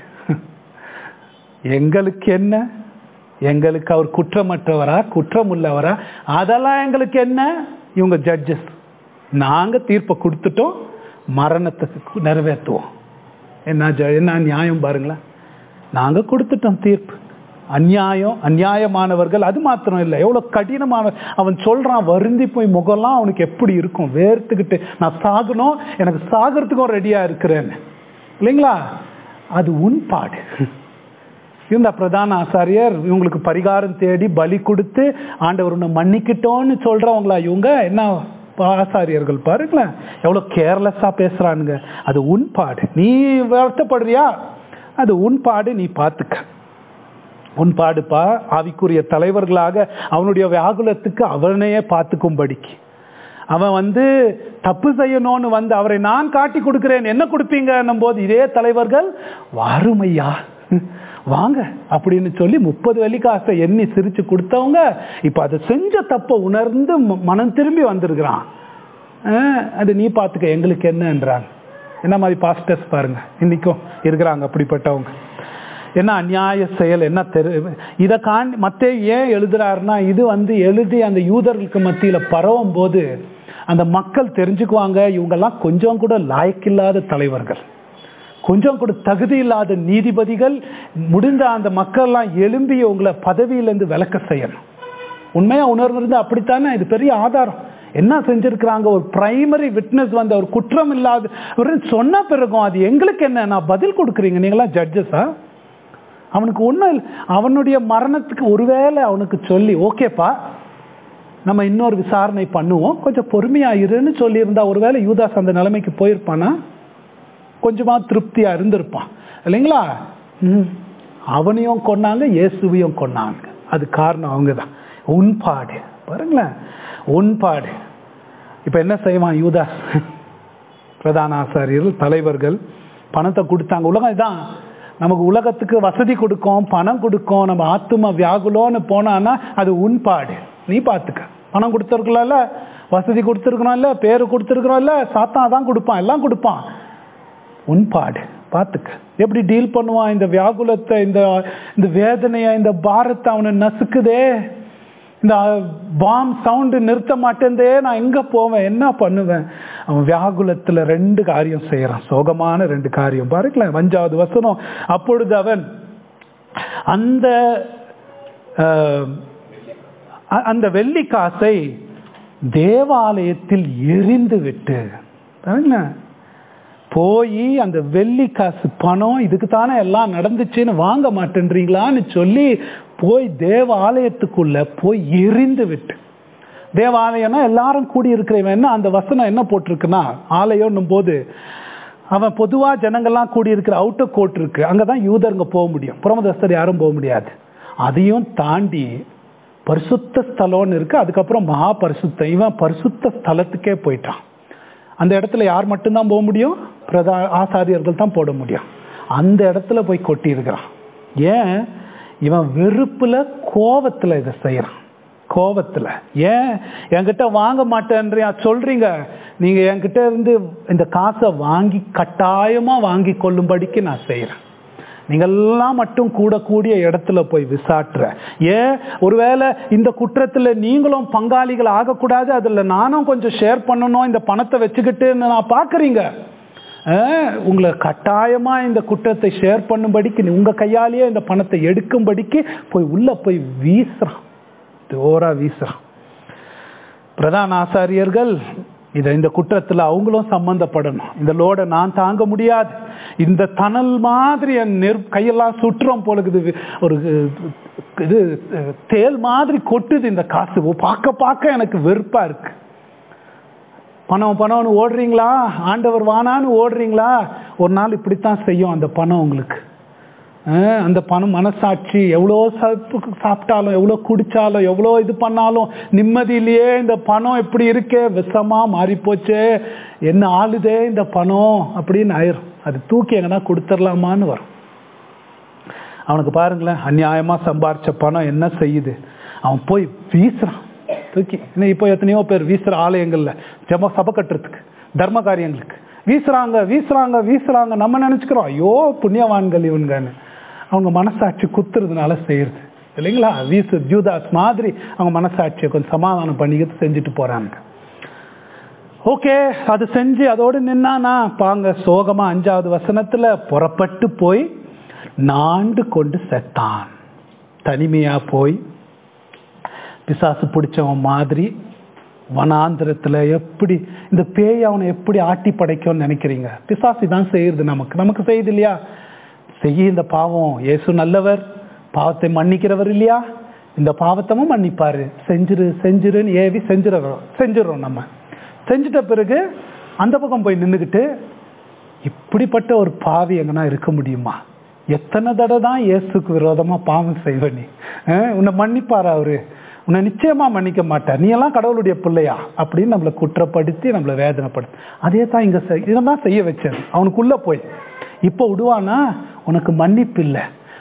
எங்களுக்கு என்ன எங்களுக்கு அவர் குற்றமற்றவரா குற்றம் உள்ளவரா அதெல்லாம் எங்களுக்கு என்ன இவங்க ஜட்ஜஸ் நாங்க தீர்ப்பை கொடுத்துட்டோம் மரணத்துக்கு நிறைவேற்றுவோம் என்ன ஜ- என்ன நியாயம் பாருங்களேன் நாங்க கொடுத்துட்டோம் தீர்ப்பு அநியாயம் அநியாயமானவர்கள் அது மாத்திரம் இல்லை எவ்வளவு கடினமான அவன் சொல்றான் வருந்தி போய் முகம்லாம் அவனுக்கு எப்படி இருக்கும் வேர்த்துக்கிட்டு நான் சாகணும் எனக்கு சாகிறதுக்கும் ரெடியா இருக்கிறேன்னு இல்லைங்களா அது உன் பாடு இந்த பிரதான ஆசாரியர் இவங்களுக்கு பரிகாரம் தேடி பலி கொடுத்து ஆண்டவர் உன்னை மன்னிக்கிட்டோன்னு சொல்றவங்களா இவங்க என்ன ஆசாரியர்கள் பாருங்களேன் எவ்வளவு கேர்லெஸ்ஸா பேசுறானுங்க அது உன் பாடு நீ வருத்தப்படுறியா அது உன் பாடு நீ பார்த்துக்க உன் பாடுப்பா ஆவிக்குரிய தலைவர்களாக அவனுடைய வியாகுலத்துக்கு அவனையே பார்த்துக்கும்படிக்கு அவன் வந்து தப்பு செய்யணும்னு வந்து அவரை நான் காட்டி கொடுக்கிறேன் என்ன கொடுப்பீங்கன்னும் போது இதே தலைவர்கள் வாருமையா வாங்க அப்படின்னு சொல்லி முப்பது வெள்ளிக்காசை எண்ணி சிரிச்சு கொடுத்தவங்க இப்ப அதை செஞ்ச தப்ப உணர்ந்து ம- மனம் திரும்பி வந்திருக்கிறான் அஹ், அது நீ பார்த்துக்க எங்களுக்கு என்னன்றாங்க என்ன மாதிரி பாஸ்டர்ஸ் பாருங்க இன்னைக்கும் இருக்கிறாங்க அப்படிப்பட்டவங்க என்ன அநியாய செயல் என்ன தெரு இதை காண்டி மத்தே ஏன் எழுதுறாருன்னா இது வந்து எழுதி அந்த யூதர்களுக்கு மத்தியில பரவும் போது அந்த மக்கள் தெரிஞ்சுக்குவாங்க இவங்கெல்லாம் கொஞ்சம் கூட லாய்க்கில்லாத தலைவர்கள் கொஞ்சம் கூட தகுதி இல்லாத நீதிபதிகள் முடிந்த அந்த மக்கள்லாம் எழும்பி உங்களை பதவியிலேருந்து விலக்க செய்யணும் உண்மையா உணர்வு இருந்து அப்படித்தானே இது பெரிய ஆதாரம் என்ன செஞ்சிருக்கிறாங்க ஒரு பிரைமரி விட்னஸ் வந்து ஒரு குற்றம் இல்லாத ஒரு சொன்ன பிறகும் அது எங்களுக்கு என்ன நான் பதில் கொடுக்குறீங்க நீங்களாம் ஜட்ஜஸா அவனுக்கு ஒன்றும் அவனுடைய மரணத்துக்கு ஒருவேளை அவனுக்கு சொல்லி ஓகேப்பா நம்ம இன்னொரு விசாரணை பண்ணுவோம் கொஞ்சம் பொறுமையா இருன்னு சொல்லியிருந்தா ஒருவேளை யூதாஸ் அந்த நிலைமைக்கு போயிருப்பானா கொஞ்சமா திருப்தியா இருந்திருப்பான் இல்லைங்களா ம். அவனையும் கொன்னாங்க இயேசுவையும் கொன்னாங்க அது காரணம் அவங்க தான் உன்பாடு பாருங்களேன் உன்பாடு இப்ப என்ன செய்வான் யூதாஸ் பிரதான ஆசாரியர்கள் தலைவர்கள் பணத்தை கொடுத்தாங்க உலகம் இதான் நமக்கு உலகத்துக்கு வசதி கொடுக்கும் பணம் கொடுக்கும் நம்ம ஆத்தும வியாகுலோன்னு போனான்னா அது உன்பாடு நீ பார்த்துக்க பணம் கொடுத்துருக்கலாம்ல வசதி கொடுத்துருக்கணும்ல பேரு கொடுத்துருக்கணும்ல சாத்தான் தான் கொடுப்பான் எல்லாம் கொடுப்பான் உன்பாடு பார்த்துக்க எப்படி டீல் பண்ணுவான் இந்த வியாகுலத்தை இந்த இந்த வேதனையை இந்த பாரத்தை அவனை நசுக்குதே இந்த பாம் சவுண்டு நிறுத்த மாட்டேந்தே நான் எங்க போவேன் என்ன பண்ணுவேன் அவன் வியாகுலத்துல ரெண்டு காரியம் செய்யறான் சோகமான ரெண்டு காரியம் பாருங்களேன் அஞ்சாவது வசனம் அப்பொழுது அவன் அந்த அஹ், அ- அந்த வெள்ளி காசை தேவாலயத்தில் எரிந்து விட்டு பாருங்களேன் போய் அந்த வெள்ளி காசு பணம் இதுக்கு தானே எல்லாம் நடந்துச்சுன்னு வாங்க மாட்டேன்றீங்களான்னு சொல்லி போய் தேவாலயத்துக்குள்ள போய் எரிந்து விட்டு தேவாலயம்னா எல்லாரும் கூடி இருக்கிறவன் என்ன அந்த வசனம் என்ன போட்டிருக்குன்னா ஆலயம்னும் போது அவன் பொதுவா ஜனங்கள்லாம் கூடி இருக்கிற அவுட்டர் கோட் இருக்கு அங்கதான் யூதருங்க போக முடியும் புறமதஸ்தர் யாரும் போக முடியாது அதையும் தாண்டி பரிசுத்த ஸ்தலம்னு இருக்கு அதுக்கப்புறம் மகா பரிசுத்தம் இவன் பரிசுத்த ஸ்தலத்துக்கே போயிட்டான் அந்த இடத்துல யார் மட்டும்தான் போக முடியும் பிரதா ஆசாரியர்கள் தான் போட முடியும் அந்த இடத்துல போய் கொட்டி இருக்கிறான் ஏன் இவன் வெறுப்புல கோவத்துல இதை செய்யறான் கோவத்துல ஏன் என்கிட்ட வாங்க மாட்டேன்றியா சொல்றீங்க நீங்க என்கிட்ட இருந்து இந்த காசை வாங்கி கட்டாயமா வாங்கி கொள்ளும்படிக்கு நான் செய்யறேன் நீங்கெல்லாம் மட்டும் கூட கூடிய இடத்துல போய் விசாட்டுற ஏன் ஒருவேளை இந்த குற்றத்துல நீங்களும் பங்காளிகள் ஆகக்கூடாது அதுல நானும் கொஞ்சம் ஷேர் பண்ணணும் இந்த பணத்தை வச்சுக்கிட்டு நான் பாக்குறீங்க அஹ், உங்களை கட்டாயமா இந்த குற்றத்தை ஷேர் பண்ணும்படிக்கு உங்க கையாலேயே இந்த பணத்தை எடுக்கும்படிக்கு போய் உள்ள போய் வீசுறான் ஜோரா வீசுறான் பிரதான ஆசாரியர்கள் இதை இந்த குற்றத்துல அவங்களும் சம்பந்தப்படணும் இந்த லோடை நான் தாங்க முடியாது இந்த தணல் மாதிரி என் நெற் கையெல்லாம் சுற்றுறோம் போலுக்குது ஒரு இது தேல் மாதிரி கொட்டுது இந்த காசு ஓ, பார்க்க பார்க்க எனக்கு வெறுப்பா இருக்கு பணம் பணம்னு ஓடுறீங்களா ஆண்டவர் வானான்னு ஓடுறீங்களா ஒரு நாள் இப்படித்தான் செய்யும் அந்த பணம் உங்களுக்கு அஹ் அந்த பணம் மனசாட்சி எவ்வளோ சாப்பிட்டு சாப்பிட்டாலும் எவ்வளோ குடிச்சாலும் எவ்வளோ இது பண்ணாலும் நிம்மதியிலேயே இந்த பணம் எப்படி இருக்கே விஷமா மாறி போச்சே என்ன ஆளுதே இந்த பணம் அப்படின்னு ஆயிரும் அது தூக்கி எங்கன்னா கொடுத்துடலாமான்னு வரும் அவனுக்கு பாருங்களேன் அநியாயமா சம்பாரிச்ச பணம் என்ன செய்யுது அவன் போய் வீசுறான் தூக்கி இன்னும் இப்போ எத்தனையோ பேர் வீசுற ஆலயங்கள்ல ஜம சபை கட்டுறதுக்கு தர்ம காரியங்களுக்கு வீசுறாங்க வீசுறாங்க வீசுறாங்க நம்ம நினைச்சுக்கிறோம் ஐயோ புண்ணியவான்கள் இவனுங்கன்னு அவங்க மனசாட்சி குத்துறதுனால செய்யறது இல்லைங்களா வீசு ஜூதாஸ் மாதிரி அவங்க மனசாட்சியை கொஞ்சம் சமாதானம் பண்ணிக்கிட்டு செஞ்சுட்டு போறாங்க ஓகே அது செஞ்சு அதோடு நின்னானா பாங்க சோகமா அஞ்சாவது வசனத்துல புறப்பட்டு போய் நாண்டு கொண்டு செத்தான் தனிமையா போய் பிசாசு பிடிச்சவன் மாதிரி வனாந்திரத்துல எப்படி இந்த பேய் அவனை எப்படி ஆட்டி படைக்கும்னு நினைக்கிறீங்க பிசாசு தான் செய்யுது நமக்கு நமக்கு செய்யுது இல்லையா செய்ய இந்த பாவம் இயேசு நல்லவர் பாவத்தை மன்னிக்கிறவர் இல்லையா இந்த பாவத்தமும் மன்னிப்பாரு செஞ்சிரு செஞ்சிருன்னு ஏவி செஞ்சிடறோம் செஞ்சிடறோம் நம்ம செஞ்சிட்ட பிறகு அந்த பக்கம் போய் நின்றுக்கிட்டு இப்படிப்பட்ட ஒரு பாவி எங்கன்னா இருக்க முடியுமா எத்தனை தடவை தான் இயேசுக்கு விரோதமா பாவம் செய்வ நீ அஹ் உன்னை மன்னிப்பாரா அவரு உன்னை நிச்சயமா மன்னிக்க மாட்டார் நீ எல்லாம் கடவுளுடைய பிள்ளையா அப்படின்னு நம்மளை குற்றப்படுத்தி நம்மளை வேதனைப்படுத்து அதே தான் இங்க செய்- இதை தான் செய்ய வச்சது அவனுக்குள்ள போய் இப்போ விடுவானா உனக்கு மன்னிப்பு இல்லை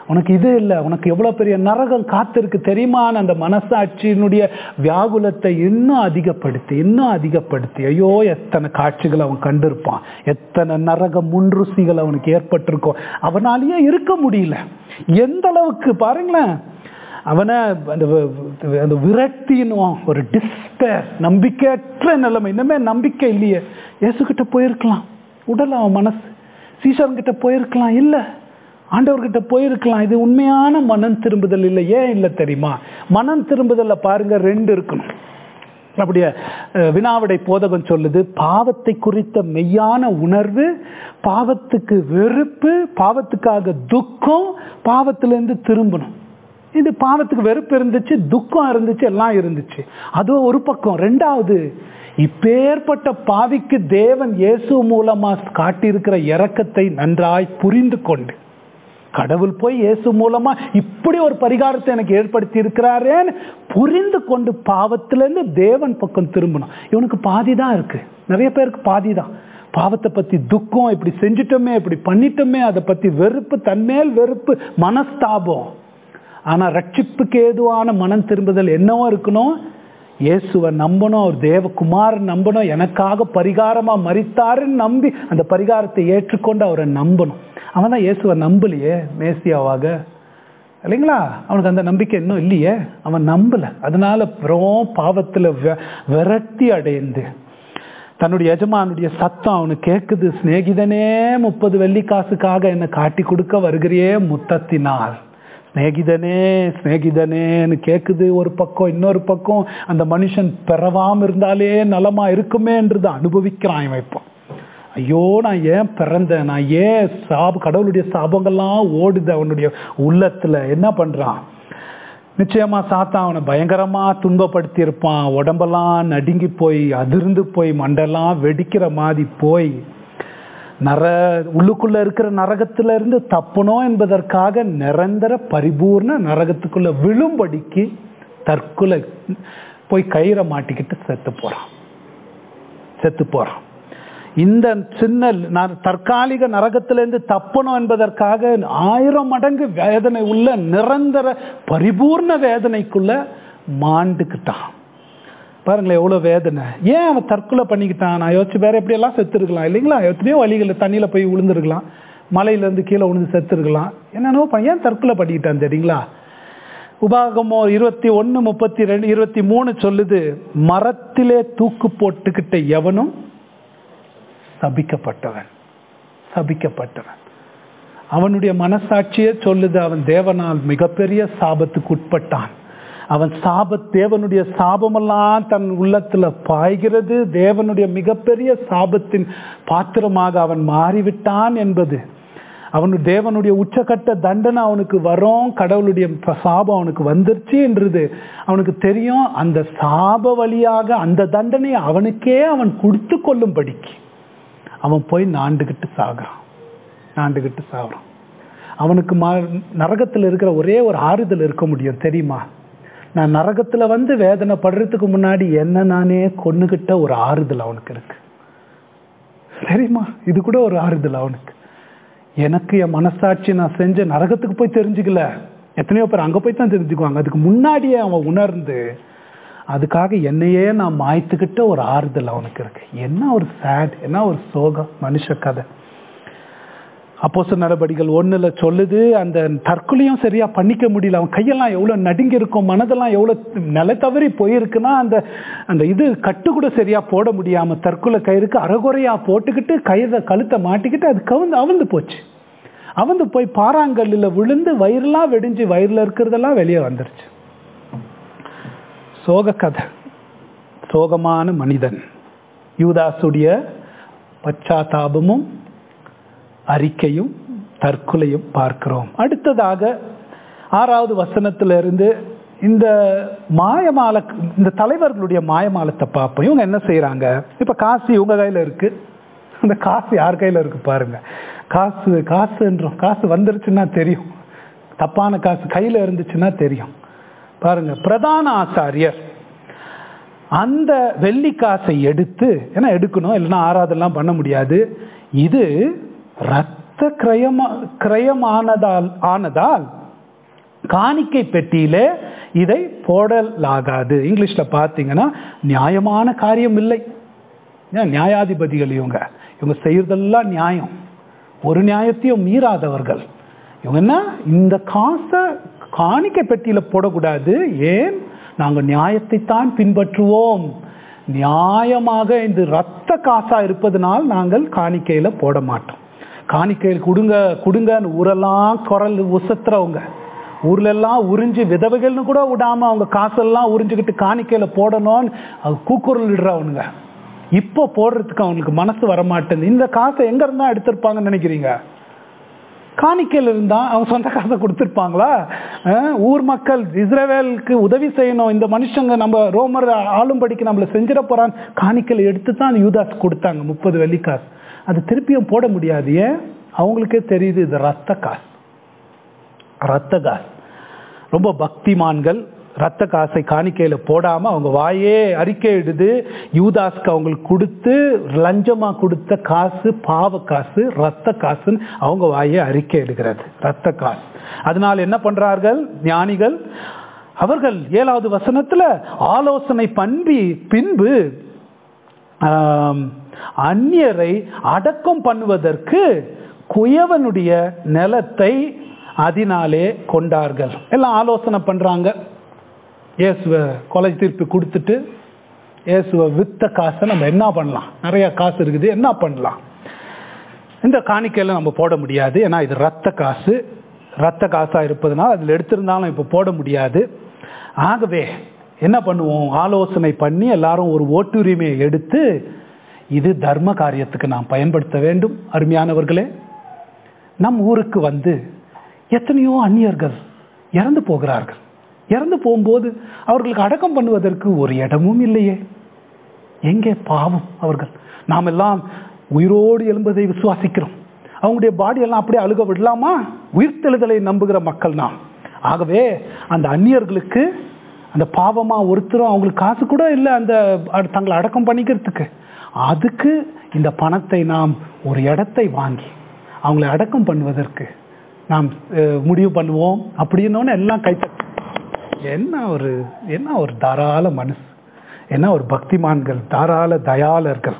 உனக்கு இது இல்லை உனக்கு எவ்வளோ பெரிய நரகம் காத்திருக்கு தெரியுமான்னு அந்த மனசாட்சியினுடைய வியாகுலத்தை இன்னும் அதிகப்படுத்தி இன்னும் அதிகப்படுத்தி ஐயோ எத்தனை காட்சிகள் அவன் கண்டிருப்பான் எத்தனை நரக முன்ருசிகள் அவனுக்கு ஏற்பட்டிருக்கும் அவனாலேயே இருக்க முடியல எந்த அளவுக்கு பாருங்களேன் அவனை அந்த வ- அந்த விரக்தின்னுவான் ஒரு டிஸ்பேர் நம்பிக்கையற்ற நிலைமை இன்னமே நம்பிக்கை இல்லையே இயேசுகிட்ட போயிருக்கலாம் உடல் அவன் மனசு சீசர்கிட்ட போயிருக்கலாம் இல்லை ஆண்டவர்கிட்ட போயிருக்கலாம் இது உண்மையான மனம் திரும்புதல் இல்லை ஏன் இல்லை தெரியுமா மனம் திரும்புதல்ல பாருங்க ரெண்டு இருக்கணும் அப்படியே அஹ், வினாவிடை போதகம் சொல்லுது பாவத்தை குறித்த மெய்யான உணர்வு பாவத்துக்கு வெறுப்பு பாவத்துக்காக துக்கம் பாவத்திலிருந்து திரும்பணும் இது பாவத்துக்கு வெறுப்பு இருந்துச்சு துக்கம் இருந்துச்சு எல்லாம் இருந்துச்சு அது ஒரு பக்கம் ரெண்டாவது இப்பேற்பட்ட பாவிக்கு தேவன் இயேசு மூலமா காட்டியிருக்கிற இரக்கத்தை நன்றாய் புரிந்து கொண்டு கடவுள் போய் இயேசு மூலமா இப்படி ஒரு பரிகாரத்தை எனக்கு ஏற்படுத்தி இருக்கிறாரேன்னு புரிந்து கொண்டு பாவத்திலிருந்து தேவன் பக்கம் திரும்பணும் இவனுக்கு பாதி தான் இருக்கு நிறைய பேருக்கு பாதி தான் பாவத்தை பத்தி துக்கம் இப்படி செஞ்சிட்டோமே இப்படி பண்ணிட்டோமே அதை பத்தி வெறுப்பு தன்மேல் வெறுப்பு மனஸ்தாபம் ஆனா ரட்சிப்புக்கு ஏதுவான மனம் திரும்புதல் என்னவோ இருக்கணும் இயேசுவை நம்பணும் அவர் தேவகுமாரன் நம்பணும் எனக்காக பரிகாரமா மறித்தாருன்னு நம்பி அந்த பரிகாரத்தை ஏற்றுக்கொண்டு அவரை நம்பணும் அவன் தான் இயேசுவை நம்பலையே மேசியாவாக இல்லைங்களா அவனுக்கு அந்த நம்பிக்கை இன்னும் இல்லையே அவன் நம்பல அதனால வெறும் பாவத்துல வெ- விரக்தி அடைந்து தன்னுடைய எஜமானுடைய சத்தம் அவனுக்கு கேட்குது சிநேகிதனே முப்பது வெள்ளி காசுக்காக என்னை காட்டி கொடுக்க வருகிறியே முத்தத்தினால் சிநேகிதனே சிநேகிதனேன்னு கேட்குது ஒரு பக்கம் இன்னொரு பக்கம் அந்த மனுஷன் பெறவாம இருந்தாலே நலமா இருக்குமேன்றது அனுபவிக்கிறான் இவன் இப்போ ஐயோ நான் ஏன் பிறந்தேன் நான் ஏன் சாப கடவுளுடைய சாபங்கள்லாம் ஓடுது அவனுடைய உள்ளத்துல என்ன பண்றான் நிச்சயமா சாத்தான் அவனை பயங்கரமா துன்பப்படுத்தி இருப்பான் உடம்பெல்லாம் நடுங்கி போய் அதிர்ந்து போய் மண்டெல்லாம் வெடிக்கிற மாதிரி போய் நர உள்ளுக்குள்ள இருக்கிற நரகத்துல இருந்து தப்பணும் என்பதற்காக நிரந்தர பரிபூர்ண நரகத்துக்குள்ள விழும்படிக்கு தற்கொலை போய் கயிறை மாட்டிக்கிட்டு செத்து போறான் செத்து போறான் இந்த சின்ன ந- தற்காலிக நரகத்திலிருந்து தப்பணும் என்பதற்காக ஆயிரம் மடங்கு வேதனை உள்ள நிரந்தர பரிபூர்ண வேதனைக்குள்ள மாண்டுக்கிட்டான் பாருங்களேன் எவ்வளோ வேதனை ஏன் அவன் தற்கொலை பண்ணிக்கிட்டான் நான் யோசிச்சு வேற எப்படியெல்லாம் செத்துருக்கலாம் இல்லைங்களா எத்தனையோ வழிகளில் தண்ணியில் போய் விழுந்துருக்கலாம் மலையிலேருந்து கீழே விழுந்து செத்துருக்கலாம் என்னென்னவோ பண்ணி ஏன் தற்கொலை பண்ணிக்கிட்டான் தெரியுங்களா உபாகமோ இருபத்தி ஒன்று முப்பத்தி ரெண்டு இருபத்தி மூணு சொல்லுது மரத்திலே தூக்கு போட்டுக்கிட்ட எவனும் சபிக்கப்பட்டவன் சபிக்கப்பட்டவன் அவனுடைய மனசாட்சியே சொல்லுது அவன் தேவனால் மிகப்பெரிய சாபத்துக்கு உட்பட்டான் அவன் சாப தேவனுடைய சாபமெல்லாம் தன் உள்ளத்துல பாய்கிறது தேவனுடைய மிகப்பெரிய சாபத்தின் பாத்திரமாக அவன் மாறிவிட்டான் என்பது அவனு தேவனுடைய உச்சக்கட்ட தண்டனை அவனுக்கு வரும் கடவுளுடைய சாபம் அவனுக்கு வந்துருச்சு என்றது அவனுக்கு தெரியும் அந்த சாப வழியாக அந்த தண்டனை அவனுக்கே அவன் கொடுத்து கொள்ளும்படிக்கு அவன் போய் நாண்டுகிட்டு சாகுறான் நாண்டுகிட்டு சாகுறான் அவனுக்கு ம நரகத்தில் இருக்கிற ஒரே ஒரு ஆறுதல் இருக்க முடியும் தெரியுமா நான் நரகத்தில் வந்து வேதனைப்படுறதுக்கு முன்னாடி என்ன நானே கொன்னுகிட்ட ஒரு ஆறுதல் அவனுக்கு இருக்கு தெரியுமா இது கூட ஒரு ஆறுதல் அவனுக்கு எனக்கு என் மனசாட்சி நான் செஞ்ச நரகத்துக்கு போய் தெரிஞ்சுக்கல எத்தனையோ பேர் அங்கே போய் தான் தெரிஞ்சுக்குவாங்க அதுக்கு முன்னாடியே அவன் உணர்ந்து அதுக்காக என்னையே நான் மாய்த்துக்கிட்ட ஒரு ஆறுதல் அவனுக்கு இருக்கு என்ன ஒரு சேட் என்ன ஒரு சோகம் மனுஷ கதை அப்போச நடவடிக்கைகள் ஒண்ணுல சொல்லுது அந்த தற்கொலையும் சரியா பண்ணிக்க முடியல அவன் கையெல்லாம் எவ்வளவு நடுங்கி இருக்கும் மனதெல்லாம் எவ்வளவு நில தவறி போயிருக்குன்னா அந்த அந்த இது கட்டு கூட சரியா போட முடியாம தற்கொலை கயிறுக்கு அறகுறையா போட்டுக்கிட்டு கயிறை கழுத்தை மாட்டிக்கிட்டு அது கவுந்து அவுந்து போச்சு அவந்து போய் பாறாங்கல்லில் விழுந்து வயிறுலாம் வெடிஞ்சு வயிறுல இருக்கிறதெல்லாம் வெளியே வந்துருச்சு சோக கதை சோகமான மனிதன் யூதாசுடைய பச்சாத்தாபமும் அறிக்கையும் தற்கொலையும் பார்க்கிறோம் அடுத்ததாக ஆறாவது வசனத்திலிருந்து இந்த மாயமால இந்த தலைவர்களுடைய மாயமாலத்தை பார்ப்போம் இவங்க என்ன செய்யறாங்க இப்ப காசு இவங்க கையில இருக்கு அந்த காசு யார் கையில இருக்கு பாருங்க காசு காசுன்றோம் காசு வந்துருச்சுன்னா தெரியும் தப்பான காசு கையில இருந்துச்சுன்னா தெரியும் பாருங்க பிரதான ஆசாரியர் அந்த வெள்ளி காசை எடுத்து ஏன்னா எடுக்கணும் இல்லைன்னா ஆராதெல்லாம் பண்ண முடியாது இது ரத்த கிரயமா கிரயமானதால் ஆனதால் காணிக்கை பெட்டியிலே இதை போடலாகாது இங்கிலீஷ்ல பார்த்தீங்கன்னா நியாயமான காரியம் இல்லை ஏன் நியாயாதிபதிகள் இவங்க இவங்க செய்யறதெல்லாம் நியாயம் ஒரு நியாயத்தையும் மீறாதவர்கள் இவங்க என்ன இந்த காசை காணிக்கை பெட்டியில போடக்கூடாது ஏன் நாங்கள் நியாயத்தை தான் பின்பற்றுவோம் நியாயமாக இந்த ரத்த காசா இருப்பதனால் நாங்கள் காணிக்கையில போட மாட்டோம் காணிக்கையில் கொடுங்க கொடுங்கன்னு ஊரெல்லாம் குரல் உசத்துறவங்க ஊர்ல எல்லாம் உறிஞ்சு விதவைகள்னு கூட விடாம அவங்க காசெல்லாம் உறிஞ்சுக்கிட்டு காணிக்கையில போடணும்னு அது கூக்குரல் இடுறவனுங்க இப்போ போடுறதுக்கு அவங்களுக்கு மனசு வர மாட்டேங்குது இந்த காசை எங்க இருந்தா எடுத்திருப்பாங்கன்னு நினைக்கிறீங்க காணிக்கையில் இருந்தா அவங்க சொந்த காசை கொடுத்துருப்பாங்களா அஹ் ஊர் மக்கள் இஸ்ரேவேலுக்கு உதவி செய்யணும் இந்த மனுஷங்க நம்ம ரோமர் ஆளும்படிக்கு நம்மள செஞ்சிட போறான் காணிக்கையில் எடுத்து தான் அந்த யூதாஸ் கொடுத்தாங்க முப்பது வெள்ளிக்காசு அது திருப்பியும் போட முடியாது ஏன் அவங்களுக்கே தெரியுது இது ரத்த காசு ரத்த காசு ரொம்ப பக்திமான்கள் ரத்த காசை காணிக்கையில போடாம அவங்க வாயே அறிக்கை இடுது யூதாஸ்க்கு அவங்களுக்கு கொடுத்து லஞ்சமா கொடுத்த காசு பாவ காசு ரத்த காசுன்னு அவங்க வாயே அறிக்கை இடுகிறது ரத்த காசு அதனால என்ன பண்றார்கள் ஞானிகள் அவர்கள் ஏழாவது வசனத்துல ஆலோசனை பண்பி பின்பு ஆம், அந்நியரை அடக்கம் பண்ணுவதற்கு குயவனுடைய நிலத்தை அதனாலே கொண்டார்கள் எல்லாம் ஆலோசனை பண்றாங்க இயேசுவை கொலை தீர்ப்பு கொடுத்துட்டு இயேசுவை வித்த காசை நம்ம என்ன பண்ணலாம் நிறைய காசு இருக்குது என்ன பண்ணலாம் இந்த காணிக்கையில நம்ம போட முடியாது ஏன்னா இது ரத்த காசு ரத்த காசா இருப்பதனால் அதில் எடுத்திருந்தாலும் இப்போ போட முடியாது ஆகவே என்ன பண்ணுவோம் ஆலோசனை பண்ணி எல்லாரும் ஒரு ஓட்டுரிமையை எடுத்து இது தர்ம காரியத்துக்கு நாம் பயன்படுத்த வேண்டும் அருமையானவர்களே நம் ஊருக்கு வந்து எத்தனையோ அந்நியர்கள் இறந்து போகிறார்கள் இறந்து போகும்போது அவர்களுக்கு அடக்கம் பண்ணுவதற்கு ஒரு இடமும் இல்லையே எங்கே பாவம் அவர்கள் நாம் எல்லாம் உயிரோடு எழும்பதை விசுவாசிக்கிறோம் அவங்களுடைய பாடி எல்லாம் அப்படியே அழுக விடலாமா உயிர்த்தெழுதலை நம்புகிற மக்கள் நாம் ஆகவே அந்த அந்நியர்களுக்கு அந்த பாவமா ஒருத்தரும் அவங்களுக்கு காசு கூட இல்லை அந்த அ- தங்களை அடக்கம் பண்ணிக்கிறதுக்கு அதுக்கு இந்த பணத்தை நாம் ஒரு இடத்தை வாங்கி அவங்களை அடக்கம் பண்ணுவதற்கு நாம் அஹ், முடிவு பண்ணுவோம் அப்படின்னோன்னு எல்லாம் கைத்தட்டு என்ன ஒரு என்ன ஒரு தாராள மனசு என்ன ஒரு பக்திமான்கள் தாராள தயாளர்கள்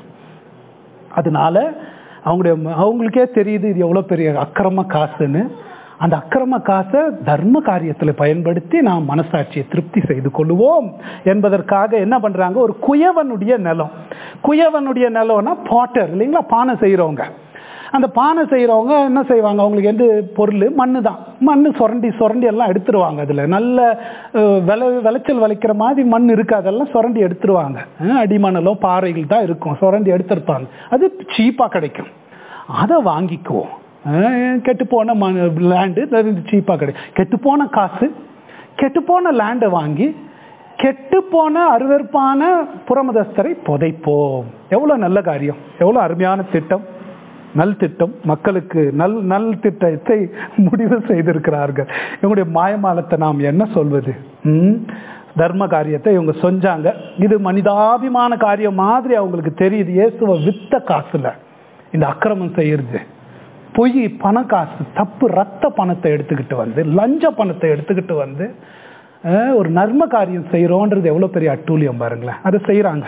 அதனால அவங்களுடைய அவங்களுக்கே தெரியுது இது எவ்வளோ பெரிய அக்கிரம காசுன்னு அந்த அக்கிரம காசை தர்ம காரியத்தில் பயன்படுத்தி நாம் மனசாட்சியை திருப்தி செய்து கொள்வோம் என்பதற்காக என்ன பண்றாங்க ஒரு குயவனுடைய நிலம் குயவனுடைய நிலம்னா பாட்டர் இல்லைங்களா பானை செய்கிறவங்க அந்த பானை செய்கிறவங்க என்ன செய்வாங்க அவங்களுக்கு எந்த பொருள் மண்ணு தான் மண்ணு சுரண்டி சுரண்டி எல்லாம் எடுத்துருவாங்க அதில் நல்ல அஹ், விளை விளைச்சல் விளைக்கிற மாதிரி மண் இருக்கு அதெல்லாம் சுரண்டி எடுத்துருவாங்க அஹ், அடிமணலோ பாறைகள் தான் இருக்கும் சுரண்டி எடுத்திருப்பாங்க அது சீப்பாக கிடைக்கும் அதை வாங்கிக்குவோம் கெட்டுப்போன மண் லேண்டு சீப்பாக கிடைக்கும் கெட்டுப்போன காசு கெட்டுப்போன லேண்டை வாங்கி கெட்டுப்போன அருவருப்பான புறமதஸ்தரை புதைப்போம் எவ்வளோ நல்ல காரியம் எவ்வளோ அருமையான திட்டம் நல் திட்டம் மக்களுக்கு நல் நல் திட்டத்தை முடிவு செய்திருக்கிறார்கள் இவங்களுடைய மாயமாலத்தை நாம் என்ன சொல்வது ம்? தர்ம காரியத்தை இவங்க செஞ்சாங்க இது மனிதாபிமான காரியம் மாதிரி அவங்களுக்கு தெரியுது இயேசுவை வித்த காசுல இந்த அக்கிரமம் செய்யறது பொய் பண காசு தப்பு ரத்த பணத்தை எடுத்துக்கிட்டு வந்து லஞ்ச பணத்தை எடுத்துக்கிட்டு வந்து அஹ், ஒரு நர்ம காரியம் செய்யறோன்றது எவ்வளவு பெரிய அட்டூழியம் பாருங்களேன் அதை செய்யறாங்க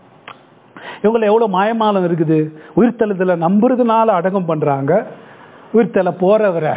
இவங்களை எவ்வளவு மாயமாலம் இருக்குது உயிர்த்தெழுதல நம்புறதுனால அடக்கம் பண்றாங்க உயிர்த்தெல போறவரை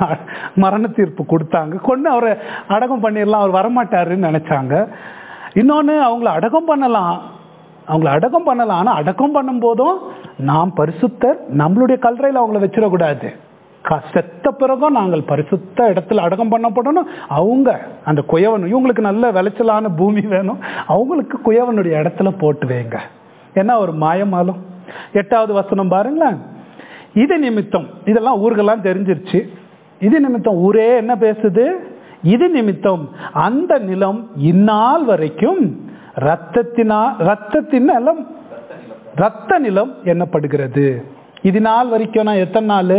மரண தீர்ப்பு கொடுத்தாங்க கொண்டு அவரை அடக்கம் பண்ணிடலாம் அவர் வரமாட்டாருன்னு நினைச்சாங்க இன்னொன்னு அவங்கள அடக்கம் பண்ணலாம் அவங்கள அடக்கம் பண்ணலாம் ஆனா அடக்கம் பண்ணும் போதும் நாம் பரிசுத்தர் நம்மளுடைய கல்லறையில் அவங்கள வச்சிடக்கூடாது க- செத்த பிறகும் நாங்கள் பரிசுத்த இடத்துல அடக்கம் பண்ணப்படணும் அவங்க அந்த குயவன் இவங்களுக்கு நல்ல விளைச்சலான பூமி வேணும் அவங்களுக்கு குயவனுடைய இடத்துல போட்டு வைங்க என்ன ஒரு மாயமாலும் எட்டாவது வசனம் பாருங்களேன் இது நிமித்தம் இதெல்லாம் ஊர்களெல்லாம் தெரிஞ்சிருச்சு இது நிமித்தம் ஊரே என்ன பேசுது இது நிமித்தம் அந்த நிலம் இந்நாள் வரைக்கும் ரத்தத்தினா ரத்தத்தின் நிலம் ரத்த நிலம் எண்ணப்படுகிறது இது நாள் வரைக்கும் நான் எத்தனை நாள்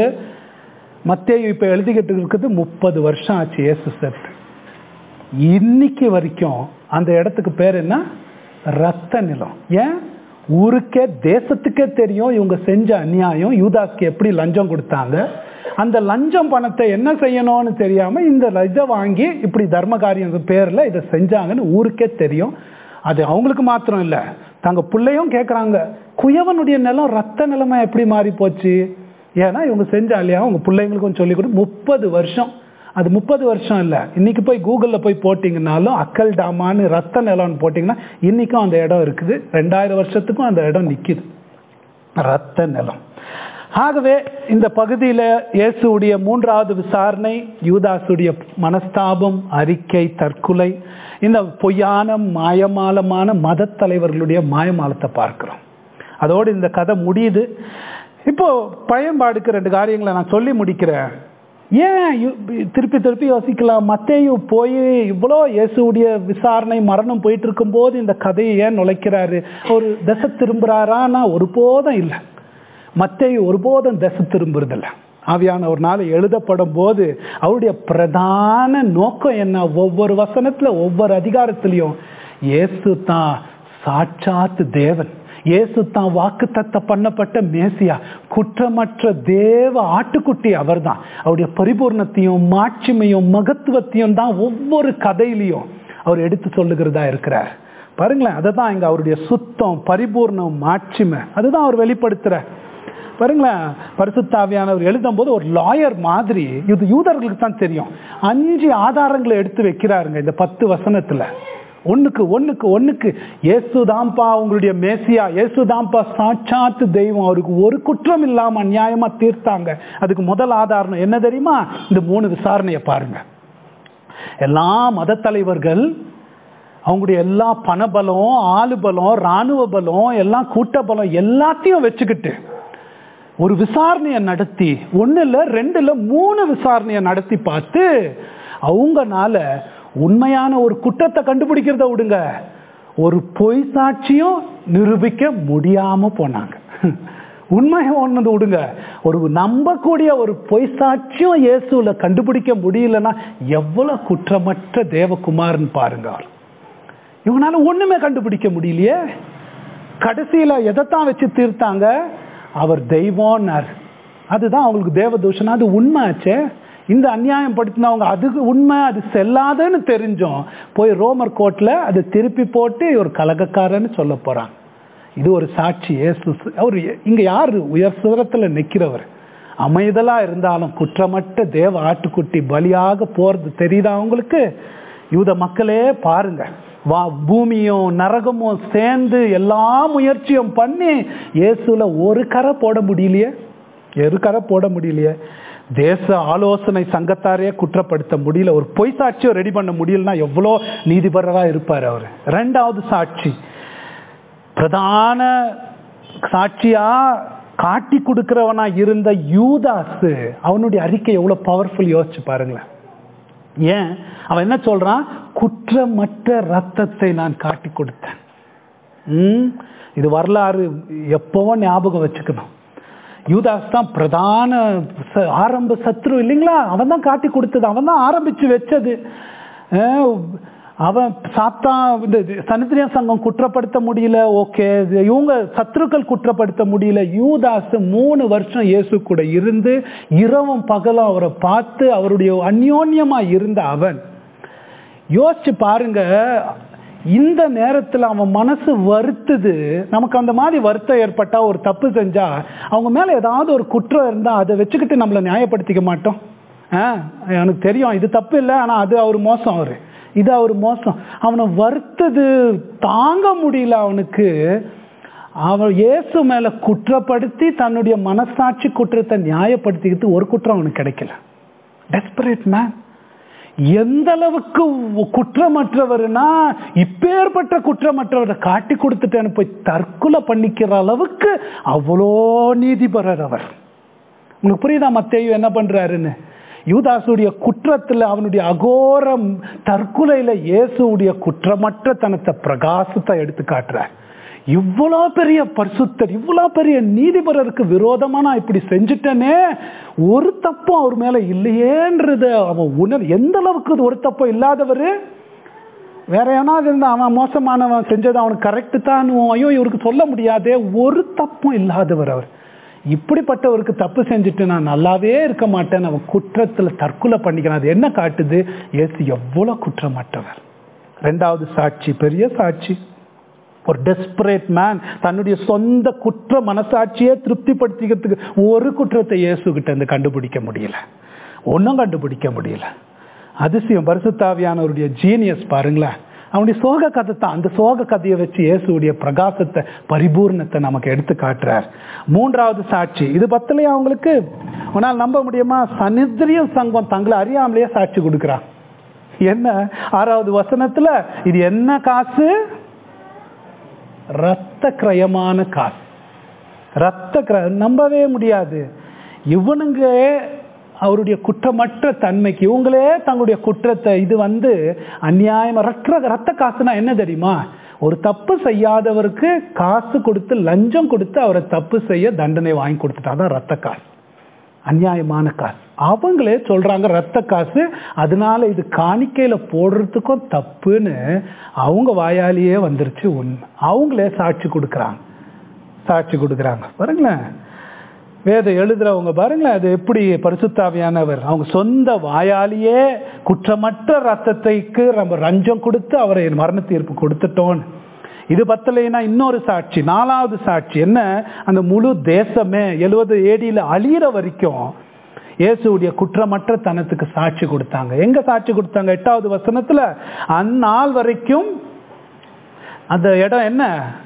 மத்தேயு இப்ப எழுதிக்கிட்டு இருக்குது முப்பது வருஷம் ஆச்சு இயேசு செத்து இன்னைக்கு வரைக்கும் அந்த இடத்துக்கு பேர் என்ன ரத்த நிலம் ஏன் ஊருக்கே தேசத்துக்கே தெரியும் இவங்க செஞ்ச அநியாயம் யூதாஸ்க்கு எப்படி லஞ்சம் கொடுத்தாங்க அந்த லஞ்சம் பணத்தை என்ன செய்யணும்னு தெரியாம இந்த இதை வாங்கி இப்படி தர்ம காரியம் பேர்ல இதை செஞ்சாங்கன்னு ஊருக்கே தெரியும் அது அவங்களுக்கு மாத்திரம் இல்ல தங்க பிள்ளையும் கேட்குறாங்க குயவனுடைய நிலம் ரத்த நிலமா எப்படி மாறி போச்சு ஏன்னா இவங்க செஞ்ச இல்லையா உங்க பிள்ளைங்களுக்கும் சொல்லி கொடு முப்பது வருஷம் அது முப்பது வருஷம் இல்லை இன்னைக்கு போய் கூகுளில் போய் போட்டிங்கனாலும் அக்கல் டாமான்னு ரத்த நிலம்னு போட்டிங்கன்னா இன்னைக்கும் அந்த இடம் இருக்குது ரெண்டாயிரம் வருஷத்துக்கும் அந்த இடம் நிற்கிது ரத்த நிலம் ஆகவே இந்த பகுதியில் இயேசுடைய மூன்றாவது விசாரணை யூதாசுடைய மனஸ்தாபம் அறிக்கை தற்கொலை இந்த பொய்யான மாயமாலமான மத தலைவர்களுடைய மாயமாலத்தை பார்க்கிறோம் அதோடு இந்த கதை முடியுது இப்போ பயன்பாடுக்கு ரெண்டு காரியங்களை நான் சொல்லி முடிக்கிறேன் ஏன் யு- திருப்பி திருப்பி யோசிக்கலாம் மத்தேயும் போய் இவ்வளோ இயேசுடைய விசாரணை மரணம் போயிட்டு இருக்கும்போது இந்த கதையை ஏன் நுழைக்கிறாரு ஒரு திசை திரும்புறாரான்னா ஒருபோதும் இல்லை மத்தேயு ஒருபோதும் திசை திரும்புறதில்ல ஆவியான ஒரு நாள் எழுதப்படும் போது அவருடைய பிரதான நோக்கம் என்ன ஒவ்வொரு வசனத்துல ஒவ்வொரு அதிகாரத்திலையும் இயேசு தான் சாட்சாத்து தேவன் இயேசு தான் வாக்குத்தத்த பண்ணப்பட்ட மேசியா குற்றமற்ற தேவ ஆட்டுக்குட்டி அவர்தான் அவருடைய பரிபூர்ணத்தையும் மாட்சிமையும் மகத்துவத்தையும் தான் ஒவ்வொரு கதையிலையும் அவர் எடுத்து சொல்லுகிறதா இருக்கிறார் பாருங்களேன் அதை தான் இங்க அவருடைய சுத்தம் பரிபூர்ணம் மாட்சிமை அதுதான் அவர் வெளிப்படுத்துறார் பாருங்களேன் பரிசுத்தாவியானவர் எழுதும் போது ஒரு லாயர் மாதிரி இது யூதர்களுக்கு தான் தெரியும் அஞ்சு ஆதாரங்களை எடுத்து வைக்கிறாருங்க இந்த பத்து வசனத்துல ஒண்ணுக்கு ஒண்ணுக்கு ஒண்ணுக்கு இயேசுதாம்பா உங்களுடைய மேசியா இயேசுதாம்பா சாட்சாத்து தெய்வம் அவருக்கு ஒரு குற்றம் இல்லாம அநியாயமா தீர்த்தாங்க அதுக்கு முதல் ஆதாரம் என்ன தெரியுமா இந்த மூணு விசாரணையை பாருங்க எல்லா மத தலைவர்கள் அவங்களுடைய எல்லா பணபலம் ஆளுபலம் ராணுவ பலம் எல்லாம் கூட்ட பலம் எல்லாத்தையும் வச்சுக்கிட்டு ஒரு விசாரணையை நடத்தி ஒண்ணு இல்ல ரெண்டு இல்ல மூணு விசாரணையை நடத்தி பார்த்து அவங்கனால உண்மையான ஒரு குற்றத்தை கண்டுபிடிக்கிறத விடுங்க ஒரு பொய் சாட்சியும் நிரூபிக்க முடியாம போனாங்க உண்மையை ஒண்ணு விடுங்க ஒரு நம்பக்கூடிய ஒரு பொய் சாட்சியும் இயேசுல கண்டுபிடிக்க முடியலன்னா எவ்வளவு குற்றமற்ற தேவகுமார்னு பாருங்க அவர். இவங்களால ஒண்ணுமே கண்டுபிடிக்க முடியலையே கடைசியில எதைத்தான் வச்சு தீர்த்தாங்க அவர் தெய்வம்னார் அதுதான் அவங்களுக்கு தேவதூஷணம் அது உண்மையாச்சே இந்த அநியாயம் படுத்தினவங்க அதுக்கு உண்மை அது செல்லாதுன்னு தெரிஞ்சோம் போய் ரோமர் கோர்ட்ல அதை திருப்பி போட்டு ஒரு கலகக்காரன்னு சொல்ல போறாங்க இது ஒரு சாட்சி இயேசு அவர் இங்க யாரு உயர் சிதறத்துல நிக்கிறவர் அமைதலா இருந்தாலும் குற்றமற்ற தேவ ஆட்டுக்குட்டி பலியாக போறது தெரியுதா அவங்களுக்கு யூத மக்களே பாருங்க வா பூமியும் நரகமும் சேர்ந்து எல்லா முயற்சியும் பண்ணி இயேசுல ஒரு கரை போட முடியலையே ஒரு கரை போட முடியலையே தேச ஆலோசனை சங்கத்தாரையே குற்றப்படுத்த முடியல ஒரு பொய் சாட்சியை ரெடி பண்ண முடியலன்னா எவ்வளோ நீதிபரரா இருப்பார் அவர் ரெண்டாவது சாட்சி பிரதான சாட்சியா காட்டி கொடுக்கிறவனா இருந்த யூதாஸ் அவனுடைய அறிக்கை எவ்வளவு பவர்ஃபுல் யோசிச்சு பாருங்களேன் ஏன் அவன் என்ன சொல்றான் குற்றமற்ற ரத்தத்தை நான் காட்டி கொடுத்தேன் ம், இது வரலாறு எப்பவும் ஞாபகம் வச்சுக்கணும் யூதாஸ் தான் பிரதான ச- ஆரம்ப சத்ரு இல்லைங்களா அவன் தான் காட்டி கொடுத்தது அவன் தான் ஆரம்பிச்சு வச்சது அஹ், அவன் சாத்தா இந்த சனித்திரிய சங்கம் குற்றப்படுத்த முடியல ஓகே இவங்க சத்ருக்கள் குற்றப்படுத்த முடியல யூதாஸ் மூணு வருஷம் இயேசு கூட இருந்து இரவும் பகலும் அவரை பார்த்து அவருடைய அந்யோன்யமா இருந்த அவன் யோசிச்சு பாருங்க இந்த நேரத்துல அவன் மனசு வருத்துது நமக்கு அந்த மாதிரி வருத்தம் ஏற்பட்டா ஒரு தப்பு செஞ்சா அவங்க மேல ஏதாவது ஒரு குற்றம் இருந்தா அதை வச்சுக்கிட்டு நம்மளை நியாயப்படுத்திக்க மாட்டோம் ஆ, எனக்கு தெரியும் இது தப்பு இல்லை ஆனா அது அவர் மோசம் அவரு இது அவர் மோசம் அவனை வருத்தது தாங்க முடியல அவனுக்கு அவன் இயேசு மேல குற்றப்படுத்தி தன்னுடைய மனசாட்சி குற்றத்தை நியாயப்படுத்திக்கிட்டு ஒரு குற்றம் அவனுக்கு கிடைக்கல டெஸ்பரேட் மேன் எந்த அளவுக்கு குற்றமற்றவர்னா இப்பேற்பட்ட குற்றமற்றவரை காட்டி கொடுத்துட்டேன்னு போய் தற்கொலை பண்ணிக்கிற அளவுக்கு அவ்வளோ நீதிபரர் அவர் உங்களுக்கு புரியுதா மத்தேயு என்ன பண்றாருன்னு யூதாசுடைய குற்றத்துல அவனுடைய அகோரம் தற்கொலையில இயேசுடைய குற்றமற்ற தனத்தை பிரகாசத்தை எடுத்து காட்டுறார் இவ்வளோ பெரிய பரிசுத்தர் இவ்வளோ பெரிய நீதிபரருக்கு விரோதமா நான் இப்படி செஞ்சுட்டேனே ஒரு தப்பும் அவர் மேல இல்லையேன்றது அவன் உணர் எந்த அளவுக்கு இது ஒரு தப்பும் இல்லாதவர் வேற எவனாவது இருந்தா அவன் மோசமானவன் செஞ்சது அவனுக்கு கரெக்டு தான் ஐயோ இவருக்கு சொல்ல முடியாதே ஒரு தப்பும் இல்லாதவர் அவர் இப்படிப்பட்டவருக்கு தப்பு செஞ்சுட்டு நான் நல்லாவே இருக்க மாட்டேன் அவன் குற்றத்துல தற்கொலை பண்ணிக்கிறான் அது என்ன காட்டுது இயேசு எவ்வளவு குற்றமற்றவர் ரெண்டாவது சாட்சி பெரிய சாட்சி ஒரு டெஸ்பரேட் மேன் தன்னுடைய சொந்த குற்ற மனசாட்சியே திருப்திப்படுத்திக்கிறதுக்கு ஒரு குற்றத்தை இயேசு கிட்ட இருந்து கண்டுபிடிக்க முடியல ஒன்றும் கண்டுபிடிக்க முடியல அதிசயம் பரிசுத்தாவியானவருடைய ஜீனியஸ் பாருங்களேன் அவனுடைய சோக கதை தான் அந்த சோக கதையை வச்சு இயேசுடைய பிரகாசத்தை பரிபூர்ணத்தை நமக்கு எடுத்து காட்டுறார் மூன்றாவது சாட்சி இது பத்தலையா அவங்களுக்கு உன்னால் நம்ப முடியுமா சனித்திரியம் சங்கம் தங்களை அறியாமலேயே சாட்சி கொடுக்குறான் என்ன ஆறாவது வசனத்துல இது என்ன காசு ரத்த கிரயமான காசு ரத்த கிர நம்பவே முடியாது இவனுங்க அவருடைய குற்றமற்ற தன்மைக்கு இவங்களே தங்களுடைய குற்றத்தை இது வந்து அநியாயம் ரத்த ரத்த காசுனா என்ன தெரியுமா ஒரு தப்பு செய்யாதவருக்கு காசு கொடுத்து லஞ்சம் கொடுத்து அவரை தப்பு செய்ய தண்டனை வாங்கி கொடுத்துட்டாதான் ரத்த காசு அநியாயமான காசு அவங்களே சொல்றாங்க ரத்த காசு அதனால இது காணிக்கையில போடுறதுக்கும் தப்புன்னு அவங்க வாயாலேயே வந்துருச்சு உண்மை அவங்களே சாட்சி கொடுக்குறாங்க சாட்சி கொடுக்குறாங்க பாருங்களேன் வேதம் எழுதுறவங்க பாருங்களேன் அது எப்படி பரிசுத்தாவியானவர் அவங்க சொந்த வாயாலேயே குற்றமற்ற ரத்தத்தைக்கு நம்ம ரஞ்சம் கொடுத்து அவரை மரண தீர்ப்பு கொடுத்துட்டோன்னு இது பத்தலைன்னா இன்னொரு சாட்சி நாலாவது சாட்சி என்ன அந்த முழு தேசமே எழுபது ஏடியில அழியிற வரைக்கும் இயேசுடைய குற்றமற்ற தனத்துக்கு சாட்சி கொடுத்தாங்க எங்க சாட்சி கொடுத்தாங்க எட்டாவது வசனத்துல அந்நாள் வரைக்கும் அந்த இடம் என்ன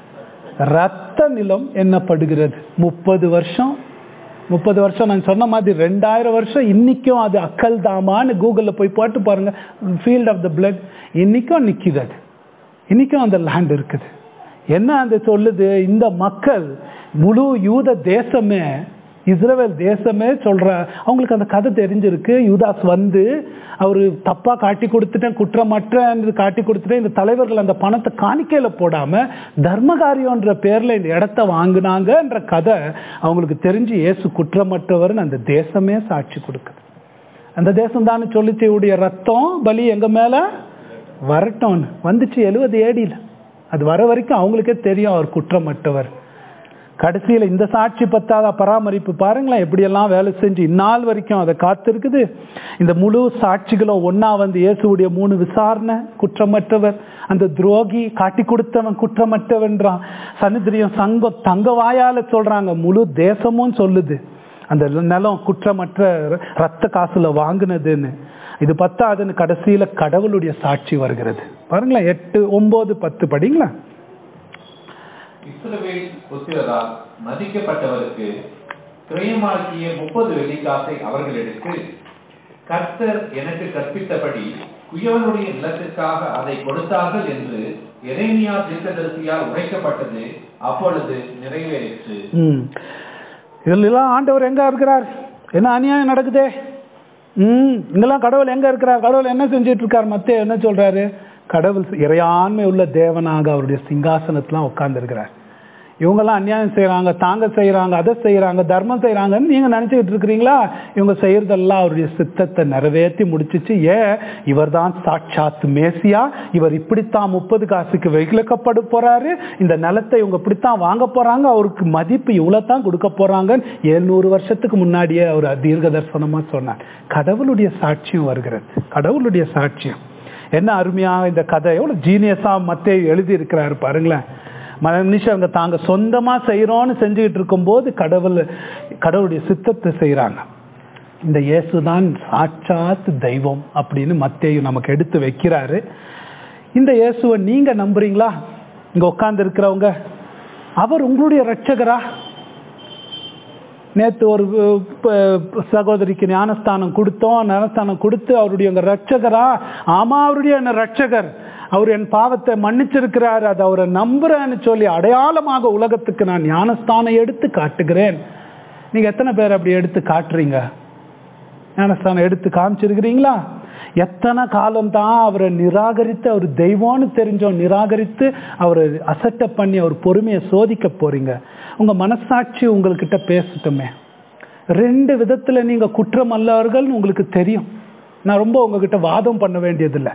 ரத்த நிலம் என்னப்படுகிறது முப்பது வருஷம் முப்பது வருஷம் நான் சொன்ன மாதிரி ரெண்டாயிரம் வருஷம் இன்னைக்கும் அது அக்கல் தாமான்னு கூகுளில் போய் போட்டு பாருங்க ஃபீல்ட் ஆஃப் த பிளட் இன்னைக்கும் நிற்கிது அது இன்னைக்கும் அந்த லேண்ட் இருக்குது என்ன அந்த சொல்லுது இந்த மக்கள் முழு யூத தேசமே இஸ்ரேல் தேசமே சொல்ற அவங்களுக்கு அந்த கதை தெரிஞ்சிருக்கு யூதாஸ் வந்து அவரு தப்பா காட்டி கொடுத்துட்டேன் குற்றமற்ற காட்டி கொடுத்துட்டேன் இந்த தலைவர்கள் அந்த பணத்தை காணிக்கையில போடாம தர்மகாரியம்ன்ற பேர்ல இந்த இடத்த வாங்கினாங்கன்ற கதை அவங்களுக்கு தெரிஞ்சு இயேசு குற்றமற்றவர்னு அந்த தேசமே சாட்சி கொடுக்குது அந்த தேசம் தானே சொல்லிச்சு உடைய ரத்தம் பலி எங்க மேல வரட்டும்னு வந்துச்சு எழுபது ஏடியில் அது வர வரைக்கும் அவங்களுக்கே தெரியும் அவர் குற்றமற்றவர் கடைசியில் இந்த சாட்சி பத்தாத பராமரிப்பு பாருங்களேன் எப்படியெல்லாம் வேலை செஞ்சு இந்நாள் வரைக்கும் அதை காத்திருக்குது இந்த முழு சாட்சிகளும் ஒன்னா வந்து இயேசுடைய மூணு விசாரணை குற்றமற்றவர் அந்த துரோகி காட்டி கொடுத்தவன் குற்றமற்றவன்றான் சனிதிரியம் சங்கம் தங்க வாயால சொல்றாங்க முழு தேசமும் சொல்லுது அந்த நிலம் குற்றமற்ற ரத்த காசுல வாங்கினதுன்னு இது பத்தாதுன்னு கடைசியில கடவுளுடைய சாட்சி வருகிறது பாருங்களேன் எட்டு ஒன்பது பத்து படிங்களா இஸ்ரவேல் புத்திரரால் மதிக்கப்பட்டவருக்கு கிரயமாக்கிய முப்பது வெள்ளிக்காசை அவர்கள் எடுத்து கர்த்தர் எனக்கு கற்பித்தபடி குயவனுடைய நிலத்திற்காக அதை கொடுத்தார்கள் என்று எரேமியா தீர்க்கதரிசியால் உரைக்கப்பட்டது அப்பொழுது நிறைவேறிற்று ம் இதெல்லாம் ஆண்டவர் எங்க இருக்கிறார் என்ன அநியாயம் நடக்குதே ம் இங்கெல்லாம் கடவுள் எங்க இருக்கிறார் கடவுள் என்ன செஞ்சிட்டு இருக்கார் மத்திய என்ன சொல்றாரு கடவுள் இறையாண்மை உள்ள தேவனாக அவருடைய சிங்காசனத்துல உட்கார்ந்து இருக்கிறார் இவங்கெல்லாம் அநியாயம் செய்யறாங்க தாங்க செய்யறாங்க அதை செய்யறாங்க தர்மம் செய்யறாங்கன்னு நீங்க நினைச்சுக்கிட்டு இருக்கிறீங்களா இவங்க செய்யறதெல்லாம் அவருடைய சித்தத்தை நிறைவேற்றி முடிச்சிச்சு ஏன் இவர் தான் சாட்சாத் மேசியா இவர் இப்படித்தான் முப்பது காசுக்கு வெகுலக்கப்பட போறாரு இந்த நிலத்தை இவங்க இப்படித்தான் வாங்க போறாங்க அவருக்கு மதிப்பு இவ்வளவு தான் கொடுக்க போறாங்க எழுநூறு வருஷத்துக்கு முன்னாடியே அவர் தீர்க்க தரிசனமா சொன்னார் கடவுளுடைய சாட்சியம் வருகிறது கடவுளுடைய சாட்சியம் என்ன அருமையா இந்த கதை எவ்வளவு ஜீனியஸா மத்திய எழுதி இருக்கிறாரு பாருங்களேன் மனுஷங்க தாங்க சொந்தமா செய்யறோம்னு செஞ்சுக்கிட்டு இருக்கும்போது கடவுள் கடவுளுடைய சித்தத்தை செய்யறாங்க இந்த இயேசுதான் சாட்சாத் தெய்வம் அப்படின்னு மத்தேயு நமக்கு எடுத்து வைக்கிறாரு இந்த இயேசுவை நீங்க நம்புறீங்களா இங்க உட்கார்ந்து இருக்கிறவங்க அவர் உங்களுடைய ரட்சகரா நேற்று ஒரு சகோதரிக்கு ஞானஸ்தானம் கொடுத்தோம் ஞானஸ்தானம் கொடுத்து அவருடைய உங்க ரட்சகரா ஆமா அவருடைய ரட்சகர் அவர் என் பாவத்தை மன்னிச்சிருக்கிறார் அது அவரை நம்புறேன்னு சொல்லி அடையாளமாக உலகத்துக்கு நான் ஞானஸ்தானம் எடுத்து காட்டுகிறேன் நீங்க எத்தனை பேர் அப்படி எடுத்து காட்டுறீங்க ஞானஸ்தானம் எடுத்து காமிச்சிருக்கிறீங்களா எத்தனை காலம் தான் அவரை நிராகரித்து அவர் தெய்வம்னு தெரிஞ்சோம் நிராகரித்து அவரை அசட்ட பண்ணி அவர் பொறுமையை சோதிக்க போறீங்க உங்க மனசாட்சி உங்ககிட்ட பேசட்டுமே ரெண்டு விதத்துல நீங்க குற்றம் அல்லவர்கள் உங்களுக்கு தெரியும் நான் ரொம்ப உங்ககிட்ட வாதம் பண்ண வேண்டியதில்லை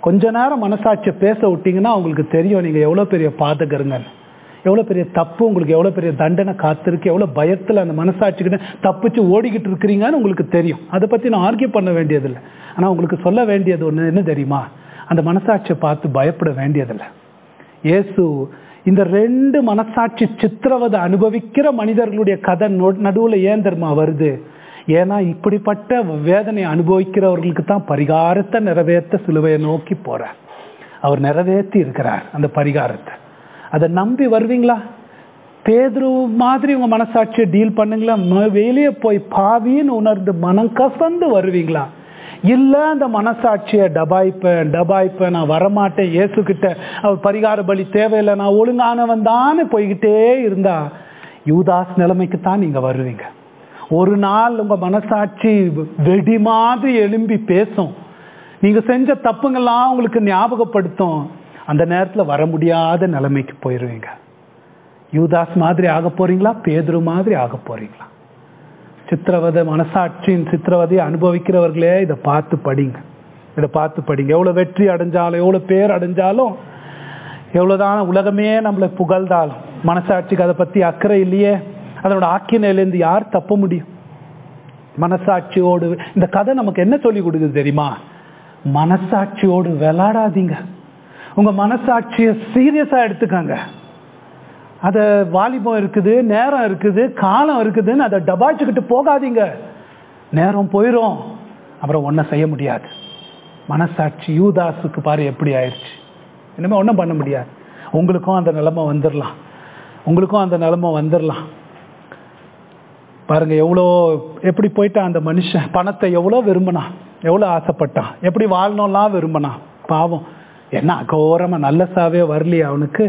கொஞ்ச நேரம் மனசாட்சியை பேச விட்டீங்கன்னா உங்களுக்கு தெரியும் நீங்கள் எவ்வளோ பெரிய பாதகருங்கன்னு எவ்வளோ பெரிய தப்பு உங்களுக்கு எவ்வளோ பெரிய தண்டனை காத்திருக்கு எவ்வளோ பயத்தில் அந்த மனசாட்சிக்கிட்ட தப்பிச்சு ஓடிக்கிட்டு இருக்கிறீங்கன்னு உங்களுக்கு தெரியும் அதை பற்றி நான் ஆர்கியூ பண்ண வேண்டியதில்லை ஆனால் உங்களுக்கு சொல்ல வேண்டியது ஒன்று என்ன தெரியுமா அந்த மனசாட்சியை பார்த்து பயப்பட வேண்டியதில்லை இயேசு இந்த ரெண்டு மனசாட்சி சித்திரவதை அனுபவிக்கிற மனிதர்களுடைய கதை நடுவில் ஏன் தெரியுமா வருது ஏன்னா இப்படிப்பட்ட வேதனை அனுபவிக்கிறவர்களுக்கு தான் பரிகாரத்தை நிறைவேற்ற சிலுவையை நோக்கி போறார் அவர் நிறைவேற்றி இருக்கிறார் அந்த பரிகாரத்தை அதை நம்பி வருவீங்களா பேதுரு மாதிரி உங்க மனசாட்சியை டீல் பண்ணுங்களா ம- வெளியே போய் பாவின்னு உணர்ந்து மனம் கசந்து வருவீங்களா இல்ல அந்த மனசாட்சியை டபாய்ப்பேன் டபாய்ப்பேன் நான் வரமாட்டேன் இயேசு கிட்ட அவர் பரிகார பலி தேவையில்லை நான் ஒழுங்கானவன் தானே போய்கிட்டே இருந்தா யூதாஸ் நிலைமைக்கு தான் நீங்க வருவீங்க ஒரு நாள் உங்க மனசாட்சி வெடி மாதிரி எழும்பி பேசும் நீங்க செஞ்ச தப்புங்கெல்லாம் உங்களுக்கு ஞாபகப்படுத்தும் அந்த நேரத்துல வர முடியாத நிலைமைக்கு போயிருவீங்க யூதாஸ் மாதிரி ஆக போறீங்களா பேதுரு மாதிரி ஆக போறீங்களா சித்திரவதை மனசாட்சியின் சித்திரவதையை அனுபவிக்கிறவர்களே இதை பார்த்து படிங்க இதை பார்த்து படிங்க எவ்வளவு வெற்றி அடைஞ்சாலும் எவ்வளவு பேர் அடைஞ்சாலும் எவ்வளவுதான் உலகமே நம்மளை புகழ்ந்தாலும் மனசாட்சிக்கு அதை பத்தி அக்கறை இல்லையே அதனோட ஆக்கினையிலேருந்து யார் தப்ப முடியும் மனசாட்சியோடு இந்த கதை நமக்கு என்ன சொல்லி கொடுக்குது தெரியுமா மனசாட்சியோடு விளையாடாதீங்க உங்க மனசாட்சியை சீரியஸா எடுத்துக்கங்க அத வாலிபம் இருக்குது நேரம் இருக்குது காலம் இருக்குதுன்னு அதை டபாய்ச்சிக்கிட்டு போகாதீங்க நேரம் போயிடும் அப்புறம் ஒன்றும் செய்ய முடியாது மனசாட்சி யூதாஸுக்கு பாரு எப்படி ஆயிடுச்சு இனிமே ஒன்றும் பண்ண முடியாது உங்களுக்கும் அந்த நிலைமை வந்துடலாம் உங்களுக்கும் அந்த நிலைமை வந்துடலாம் பாருங்க எவ்வளோ எப்படி போயிட்டான் அந்த மனுஷன் பணத்தை எவ்வளோ விரும்பினான் எவ்வளோ ஆசைப்பட்டான் எப்படி வாழணும்லாம் விரும்பினான் பாவம் என்ன அகோரமா நல்ல சாவே வரலையே அவனுக்கு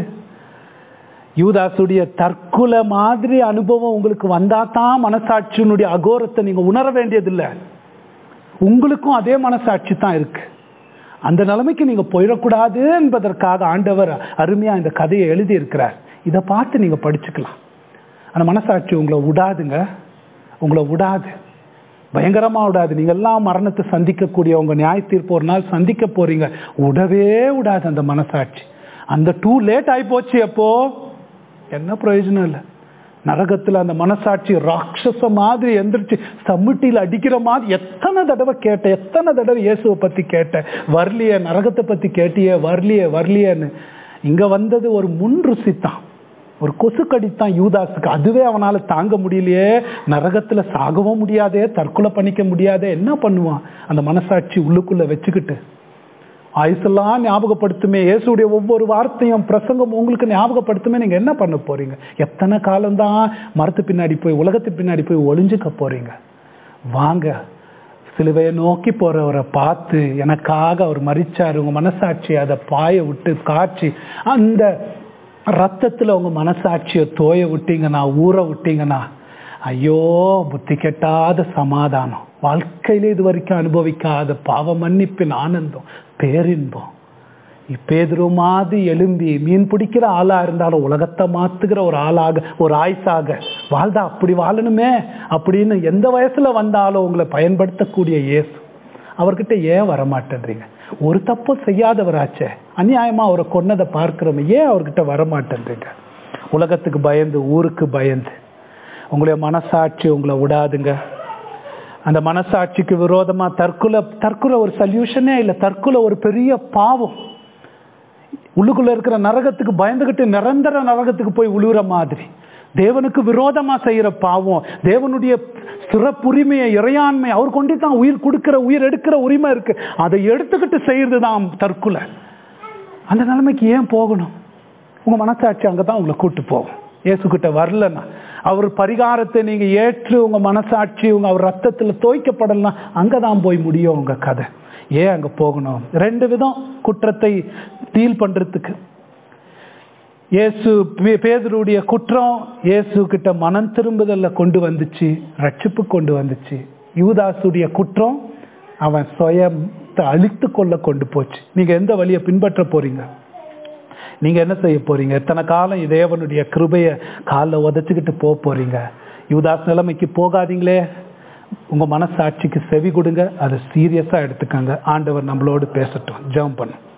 யூதாசுடைய தற்கொலை மாதிரி அனுபவம் உங்களுக்கு வந்தா தான் மனசாட்சியினுடைய அகோரத்தை நீங்க உணர வேண்டியதில்லை உங்களுக்கும் அதே மனசாட்சி தான் இருக்கு அந்த நிலைமைக்கு நீங்க போயிடக்கூடாது என்பதற்காக ஆண்டவர் அருமையா இந்த கதையை எழுதி இருக்கிறார் இதை பார்த்து நீங்க படிச்சுக்கலாம் அந்த மனசாட்சி உங்களை விடாதுங்க உங்களை விடாது பயங்கரமா விடாது நீங்க எல்லாம் மரணத்தை சந்திக்கக்கூடிய உங்க நியாய தீர்ப்பு ஒரு நாள் சந்திக்க போறீங்க விடவே விடாது அந்த மனசாட்சி அந்த டூ லேட் ஆகி போச்சு அப்போ என்ன பிரயோஜனம் இல்லை நரகத்துல அந்த மனசாட்சி ராட்சச மாதிரி எந்திரிச்சு சம்மிட்டியில் அடிக்கிற மாதிரி எத்தனை தடவை கேட்டேன் எத்தனை தடவை இயேசுவை பத்தி கேட்டேன் வரலையே நரகத்தை பத்தி கேட்டியே வரலையே வரலையேன்னு இங்க வந்தது ஒரு முன் ருசி தான் ஒரு கொசு கடித்தான் யூதாஸுக்கு அதுவே அவனால தாங்க முடியலையே நரகத்துல சாகவும் முடியாதே தற்கொலை பண்ணிக்க முடியாதே என்ன பண்ணுவான் அந்த மனசாட்சி உள்ளுக்குள்ள வச்சுக்கிட்டு ஆயுசெல்லாம் ஞாபகப்படுத்துமே இயேசுடைய ஒவ்வொரு வார்த்தையும் பிரசங்கம் உங்களுக்கு ஞாபகப்படுத்துமே நீங்க என்ன பண்ண போறீங்க எத்தனை காலம்தான் மரத்து பின்னாடி போய் உலகத்து பின்னாடி போய் ஒளிஞ்சுக்க போறீங்க வாங்க சிலுவையை நோக்கி போறவரை பார்த்து எனக்காக அவர் மறிச்சாரு உங்க மனசாட்சி அதை பாய விட்டு காய்ச்சி அந்த ரத்தத்துல உங்க மனசாட்சியை தோய விட்டீங்கன்னா ஊற விட்டீங்கன்னா ஐயோ புத்தி கெட்டாத சமாதானம் வாழ்க்கையில இது வரைக்கும் அனுபவிக்காத பாவ மன்னிப்பின் ஆனந்தம் பேரின்பம் இப்பேதுரு மாதிரி எலும்பி மீன் பிடிக்கிற ஆளா இருந்தாலும் உலகத்தை மாத்துகிற ஒரு ஆளாக ஒரு ஆயுசாக வாழ்ந்தா அப்படி வாழணுமே அப்படின்னு எந்த வயசுல வந்தாலும் உங்களை பயன்படுத்தக்கூடிய இயேசு அவர்கிட்ட ஏன் வரமாட்டேன்றீங்க ஒரு தப்பும் செய்யாதவராச்சே அநியாயமா அவரை கொன்னதை பார்க்கிறோமே ஏன் அவர்கிட்ட வரமாட்டேன்றீங்க உலகத்துக்கு பயந்து ஊருக்கு பயந்து உங்களுடைய மனசாட்சி உங்களை விடாதுங்க அந்த மனசாட்சிக்கு விரோதமா தற்கொலை தற்கொலை ஒரு சொல்யூஷனே இல்லை தற்கொலை ஒரு பெரிய பாவம் உள்ளுக்குள்ள இருக்கிற நரகத்துக்கு பயந்துகிட்டு நிரந்தர நரகத்துக்கு போய் உழுவுற மாதிரி தேவனுக்கு விரோதமா செய்யற பாவம் தேவனுடைய சிறப்புரிமையை இறையாண்மை அவர் கொண்டு தான் உயிர் கொடுக்கிற உயிர் எடுக்கிற உரிமை இருக்கு அதை எடுத்துக்கிட்டு செய்யறது தான் தற்கொலை அந்த நிலைமைக்கு ஏன் போகணும் உங்க மனசாட்சி அங்கதான் உங்களை கூட்டு போகும் இயேசு கிட்ட வரலன்னா அவர் பரிகாரத்தை நீங்க ஏற்று உங்க மனசாட்சி உங்க அவர் ரத்தத்துல தோய்க்கப்படலாம் அங்கதான் போய் முடியும் உங்க கதை ஏன் அங்க போகணும் ரெண்டு விதம் குற்றத்தை டீல் பண்றதுக்கு இயேசு பே- பேதுருடைய குற்றம் இயேசு கிட்ட மனம் திரும்புதல்ல கொண்டு வந்துச்சு ரட்சிப்பு கொண்டு வந்துச்சு யூதாசுடைய குற்றம் அவன் சுயத்தை அழித்து கொள்ள கொண்டு போச்சு நீங்க எந்த வழியை பின்பற்ற போறீங்க நீங்க என்ன செய்ய போறீங்க எத்தனை காலம் தேவனுடைய கிருபைய காலில் உதச்சிக்கிட்டு போக போறீங்க யூதாஸ் நிலைமைக்கு போகாதீங்களே உங்க மனசாட்சிக்கு செவி கொடுங்க அதை சீரியஸா எடுத்துக்கங்க ஆண்டவர் நம்மளோடு பேசட்டும் ஜெபம் பண்ணும்